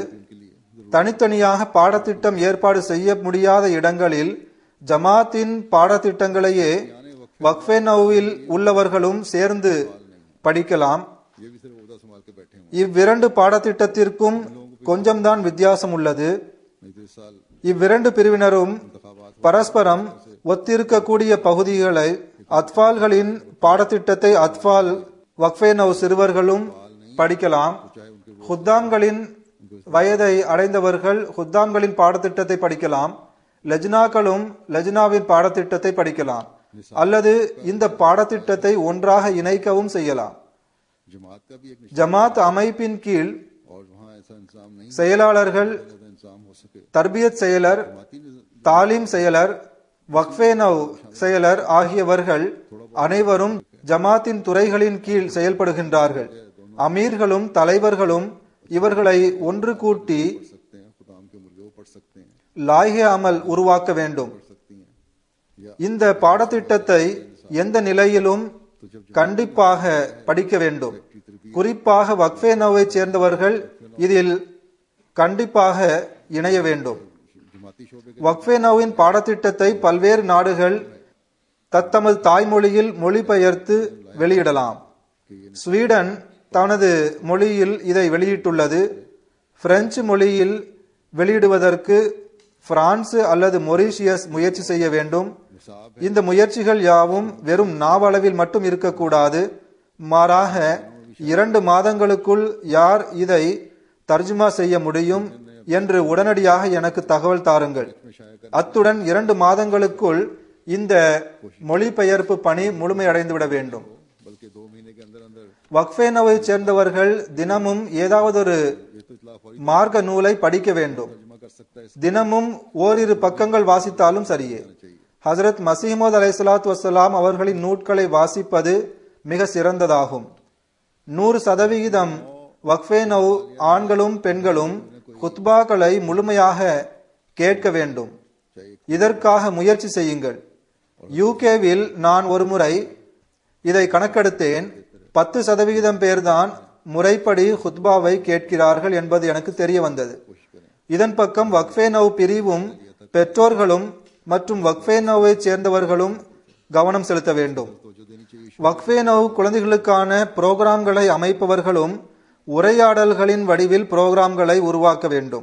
தனித்தனியாக பாடத்திட்டம் ஏற்பாடு செய்ய முடியாத இடங்களில் ஜமாத்தின் பாடத்திட்டங்களையே வக்ஃபே நவ்வில் உள்ளவர்களும் சேர்ந்து படிக்கலாம் ये भी सिर्फ उदा संभाल के बैठे हुए இவ்விரண்டு பாடத்திட்டத்திற்கும் கொஞ்சம்தான் வித்தியாசம் உள்ளது नहीं तो इस साल இவ்விரண்டு பிரிவினரும் பரஸ்பரம் ஒத்திருக்கக்கூடிய பகுதிகளை அத்பால்களின் பாடத்திட்டத்தை அத்பால் வக்ஃபே நவ் சிறுவர்களும் படிக்கலாம் ஹுத்தாம்களின் வயதை அடைந்தவர்கள் ஹுத்தாம்களின் பாடத்திட்டத்தை படிக்கலாம் லஜ்னாக்களும் லஜ்னாவின் பாடத்திட்டத்தை படிக்கலாம் அல்லது இந்த பாடத்திட்டத்தை ஒன்றாக இணைக்கவும் செய்யலாம் जमात का भी एक निश्चित ஜமாத் அமைப்பின் கீழ் और वहाँ ऐसा इंतजाम नहीं செயலாளர்கள் ज्यादा इंतजाम हो सके தர்பியத் செயலர் जमाती निज़- தாலீம் செயலர் வக்ஃபே நவ் செயலர் ஆகியவர்கள் அனைவரும் ஜமாத்தின் துறைகளின் கீழ் செயல்படுகின்றார்கள் அமீர்களும் தலைவர்களும் இவர்களை ஒன்று கூட்டி सकते हैं खुदाम के मुर्गे वो पढ़ सकते हैं லாய்ஹே அமல் உருவாக்க வேண்டும் पढ़ सकती हैं या இந்த பாடத்திட்டத்தை எந்த நிலையிலும் கண்டிப்பாக படிக்க வேண்டும் குறிப்பாக வக்ஃபே நவை சேர்ந்தவர்கள் இதில் கண்டிப்பாக இணைய வேண்டும் जमाती शोबे के வக்ஃபே நவின் பாடத்திட்டத்தை பல்வேறு நாடுகள் தத்தமது தாய்மொழியில் மொழிபெயர்த்து வெளியிடலாம் ஸ்வீடன் தனது மொழியில் இதை வெளியிட்டுள்ளது பிரெஞ்சு மொழியில் வெளியிடுவதற்கு பிரான்சு அல்லது மொரீஷியஸ் முயற்சி செய்ய வேண்டும் இந்த முயற்சிகள் யாவும் வெறும் நாவளவில் மட்டும் இருக்கக்கூடாது மாறாக இரண்டு மாதங்களுக்குள் யார் இதை தர்ஜுமா செய்ய முடியும் என்று உடனடியாக எனக்கு தகவல் தாருங்கள் அத்துடன் இரண்டு மாதங்களுக்குள் இந்த மொழிபெயர்ப்பு பணி முழுமையடைந்துவிட வேண்டும் बल्कि दो महीने के अंदर अंदर வக்ஃபேனவை சேர்ந்தவர்கள் தினமும் ஏதாவதொரு ये तो इतला फौरी மார்க்க நூலை படிக்க வேண்டும் तर्जमा कर सकता है தினமும் ஓரிரு பக்கங்கள் வாசித்தாலும் சரியே ஹசரத் மசீமது அலைஹிஸ்ஸலாத்து வஸ்ஸலாம் அவர்களின் நூட்களை வாசிப்பது மிக சிறந்ததாகும் நூறு சதவிகிதம் வக்ஃபே நவ் ஆண்களும் பெண்களும் குத்பாக்களை முழுமையாக கேட்க வேண்டும் இதற்காக முயற்சி செய்யுங்கள் யூகேவில் நான் ஒருமுறை இதை கணக்கெடுத்தேன் பத்து சதவிகிதம் பேர்தான் முறைப்படி ஹுத்பாவை கேட்கிறார்கள் என்பது எனக்கு தெரிய வந்தது இதன் பக்கம் வக்ஃபே நவ் பிரிவும் பெற்றோர்களும் மற்றும் வக்ஃபே நவை சேர்ந்தவர்களும் கவனம் செலுத்த வேண்டும் வக்ஃபே நவ் குழந்தைகளுக்கான புரோகிராம்களை அமைப்பவர்களும் உரையாடல்களின் வடிவில் புரோகிராம்களை உருவாக்க வேண்டும்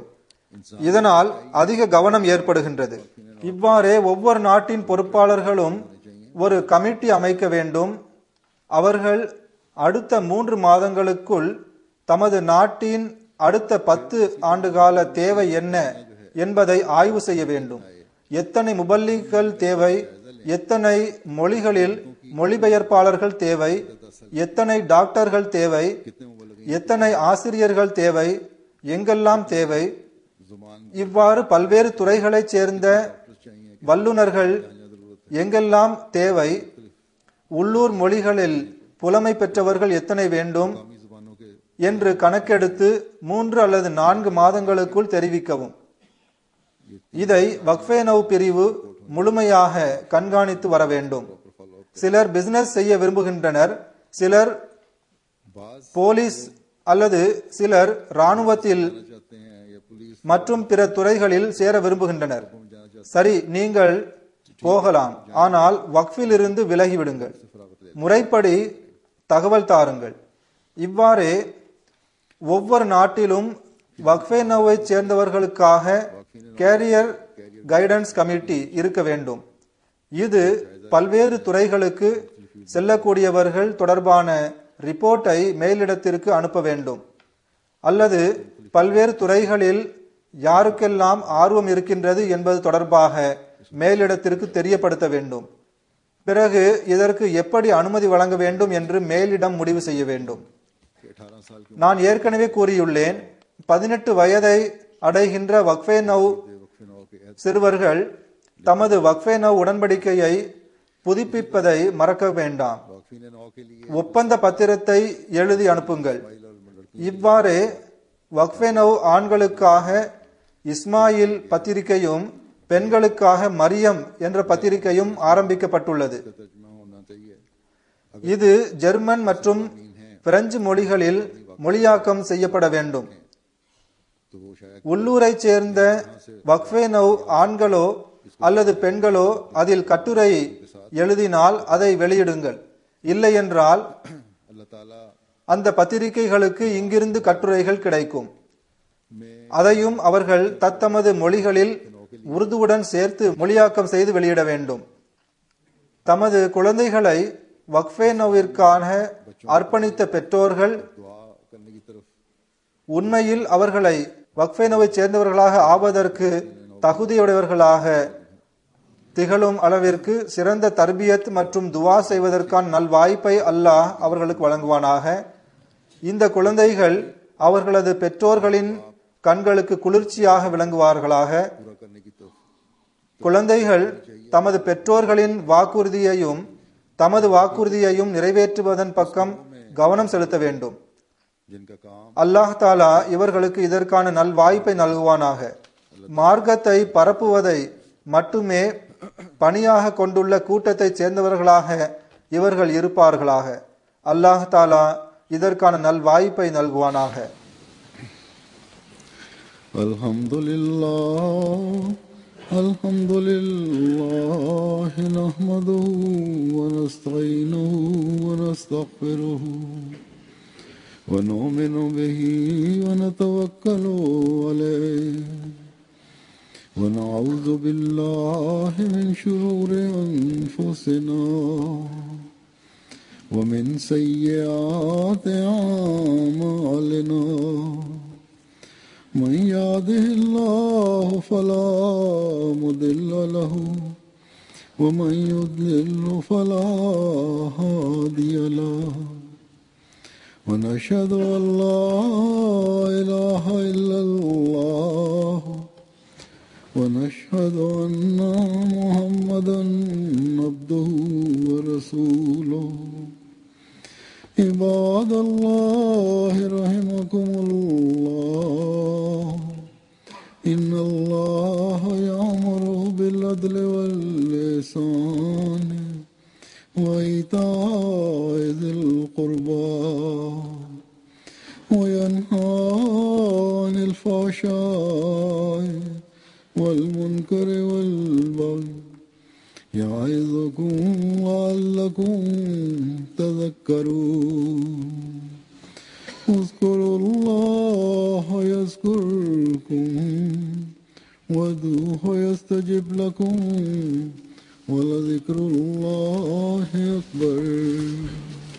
இதனால் அதிக கவனம் ஏற்படுகின்றது இவ்வாறே ஒவ்வொரு நாட்டின் பொறுப்பாளர்களும் ஒரு கமிட்டி அமைக்க வேண்டும் அவர்கள் அடுத்த மூன்று மாதங்களுக்குள் தமது நாட்டின் அடுத்த பத்து ஆண்டுகால தேவை என்ன என்பதை ஆய்வு செய்ய வேண்டும் எத்தனை முபல்லிகள் தேவை எத்தனை மொழிகளில் மொழிபெயர்ப்பாளர்கள் தேவை எத்தனை டாக்டர்கள் தேவை எத்தனை ஆசிரியர்கள் தேவை எங்கெல்லாம் தேவை जुबान இவ்வாறு பல்வேறு துறைகளைச் சேர்ந்த வல்லுனர்கள் எங்கெல்லாம் தேவை உள்ளூர் மொழிகளில் புலமை பெற்றவர்கள் எத்தனை வேண்டும் कौमी जुबानों के என்று கணக்கெடுத்து மூன்று அல்லது நான்கு மாதங்களுக்குள் தெரிவிக்கவும் இதை வக்ஃபே நவ் பிரிவு முழுமையாக கண்காணித்து வர வேண்டும் சிலர் பிசினஸ் செய்ய விரும்புகின்றனர் சிலர் बाज போலீஸ் அல்லது சிலர் ராணுவத்தில் चाहते हैं या पुलिस மற்றும் பிற துறைகளில் சேர விரும்புகின்றனர் சரி நீங்கள் போகலாம் ஆனால் வக்ஃபில் இருந்து விலகிவிடுங்கள் முறைப்படி தகவல் தாருங்கள் இவ்வாறே ஒவ்வொரு நாட்டிலும் வக்ஃபே நோவை சேர்ந்தவர்களுக்காக கேரியர் கைடன்ஸ் கமிட்டி இருக்க வேண்டும் இது பல்வேறு துறைகளுக்கு செல்லக்கூடியவர்கள் தொடர்பான ரிப்போர்ட்டை மேலிடத்திற்கு அனுப்ப வேண்டும் அல்லது பல்வேறு துறைகளில் யாருக்கெல்லாம் ஆர்வம் இருக்கின்றது என்பது தொடர்பாக மேலிடத்திற்கு தெரியப்படுத்த வேண்டும் பிறகு இதற்கு எப்படி அனுமதி வழங்க வேண்டும் என்று மேலிடம் முடிவு செய்ய வேண்டும் के अठारह साल की நான் ஏற்கனவே கூறியுள்ளேன் பதினெட்டு வயதை அடைகின்ற வக்ஃபே நவ் वक्फे नौ के ऐद சிறுவர்கள் தமது வக்ஃபே நவ் உடன்படிக்கையை புதுப்பிப்பதை மறக்க வேண்டாம் वक्फी ने नौ के लिए ஒப்பந்த பத்திரத்தை எழுதி அனுப்புங்கள் இவ்வாறே வக்ஃபே நவ் ஆண்களுக்காக இஸ்மாயில் பத்திரிகையும் பெண்களுக்காக மரியம் என்ற பத்திரிகையும் ஆரம்பிக்கப்பட்டுள்ளது तर्जमा होना चाहिए இது ஜெர்மன் மற்றும் பிரெஞ்சு மொழிகளில் மொழியாக்கம் செய்யப்பட வேண்டும் तो वो शायद உள்ளூரைச் சேர்ந்த வக்ஃபே நவ் ஆண்களோ அல்லது பெண்களோ அதில் கட்டுரை எழுதினால் அதை வெளியிடுங்கள் இல்லையென்றால் अल्लाह ताला அந்த பத்திரிகைகளுக்கு இங்கிருந்து கட்டுரைகள் கிடைக்கும் में அதையும் அவர்கள் தத்தமது மொழிகளில் உருதுவுடன் சேர்த்து மொழியாக்கம் செய்து வெளியிட வேண்டும் தமது குழந்தைகளை வக்ஃபே நோவிற்கான அர்ப்பணித்த பெற்றோர்கள் दुआ करने की तरफ உண்மையில் அவர்களை வக்ஃபே நோவை சேர்ந்தவர்களாக ஆவதற்கு தகுதியுடையவர்களாக திகழும் அளவிற்கு சிறந்த தர்பியத் மற்றும் துவா செய்வதற்கான நல்வாய்ப்பை அல்லாஹ் அவர்களுக்கு வழங்குவானாக இந்த குழந்தைகள் அவர்களது பெற்றோர்களின் கண்களுக்கு குளிர்ச்சியாக விளங்குவார்களாக पूरा करने की तरफ குழந்தைகள் தமது பெற்றோர்களின் வாக்குறுதியையும் தமது வாக்குறுதியையும் நிறைவேற்றுவதன் பக்கம் கவனம் செலுத்த வேண்டும் जिनका काम அல்லாஹ் தாலா இவர்களுக்கு இதற்கான நல்வாய்ப்பை நல்குவானாக மார்க்கத்தை பரப்புவதை மட்டுமே பணியாக கொண்டுள்ள கூட்டத்தைச் சேர்ந்தவர்களாக இவர்கள் இருப்பார்களாக அல்லாஹ் தாலா இதற்கான நல்வாய்ப்பை நல்குவானாக الحمد لله الحمد لله نحمده ونستعينه ونستغفره ونؤمن به ونتوكل عليه ونعوذ بالله من شرور أنفسنا ومن سيئات أعمالنا من يهده الله فلا مضل له ومن يضلل فلا هادي له ونشهد ان لا اله الا الله ونشهد ان محمدا عبده ورسوله عباد الله رحمكم الله إن الله يأمر بالعدل واللسان وإيتاء ذي القربى وينهى عن الفحشاء والمنكر والبغي يعظكم لعلكم تذكرون اذكروا الله يذكركم وادعوه يستجب لكم ولذكر الله أكبر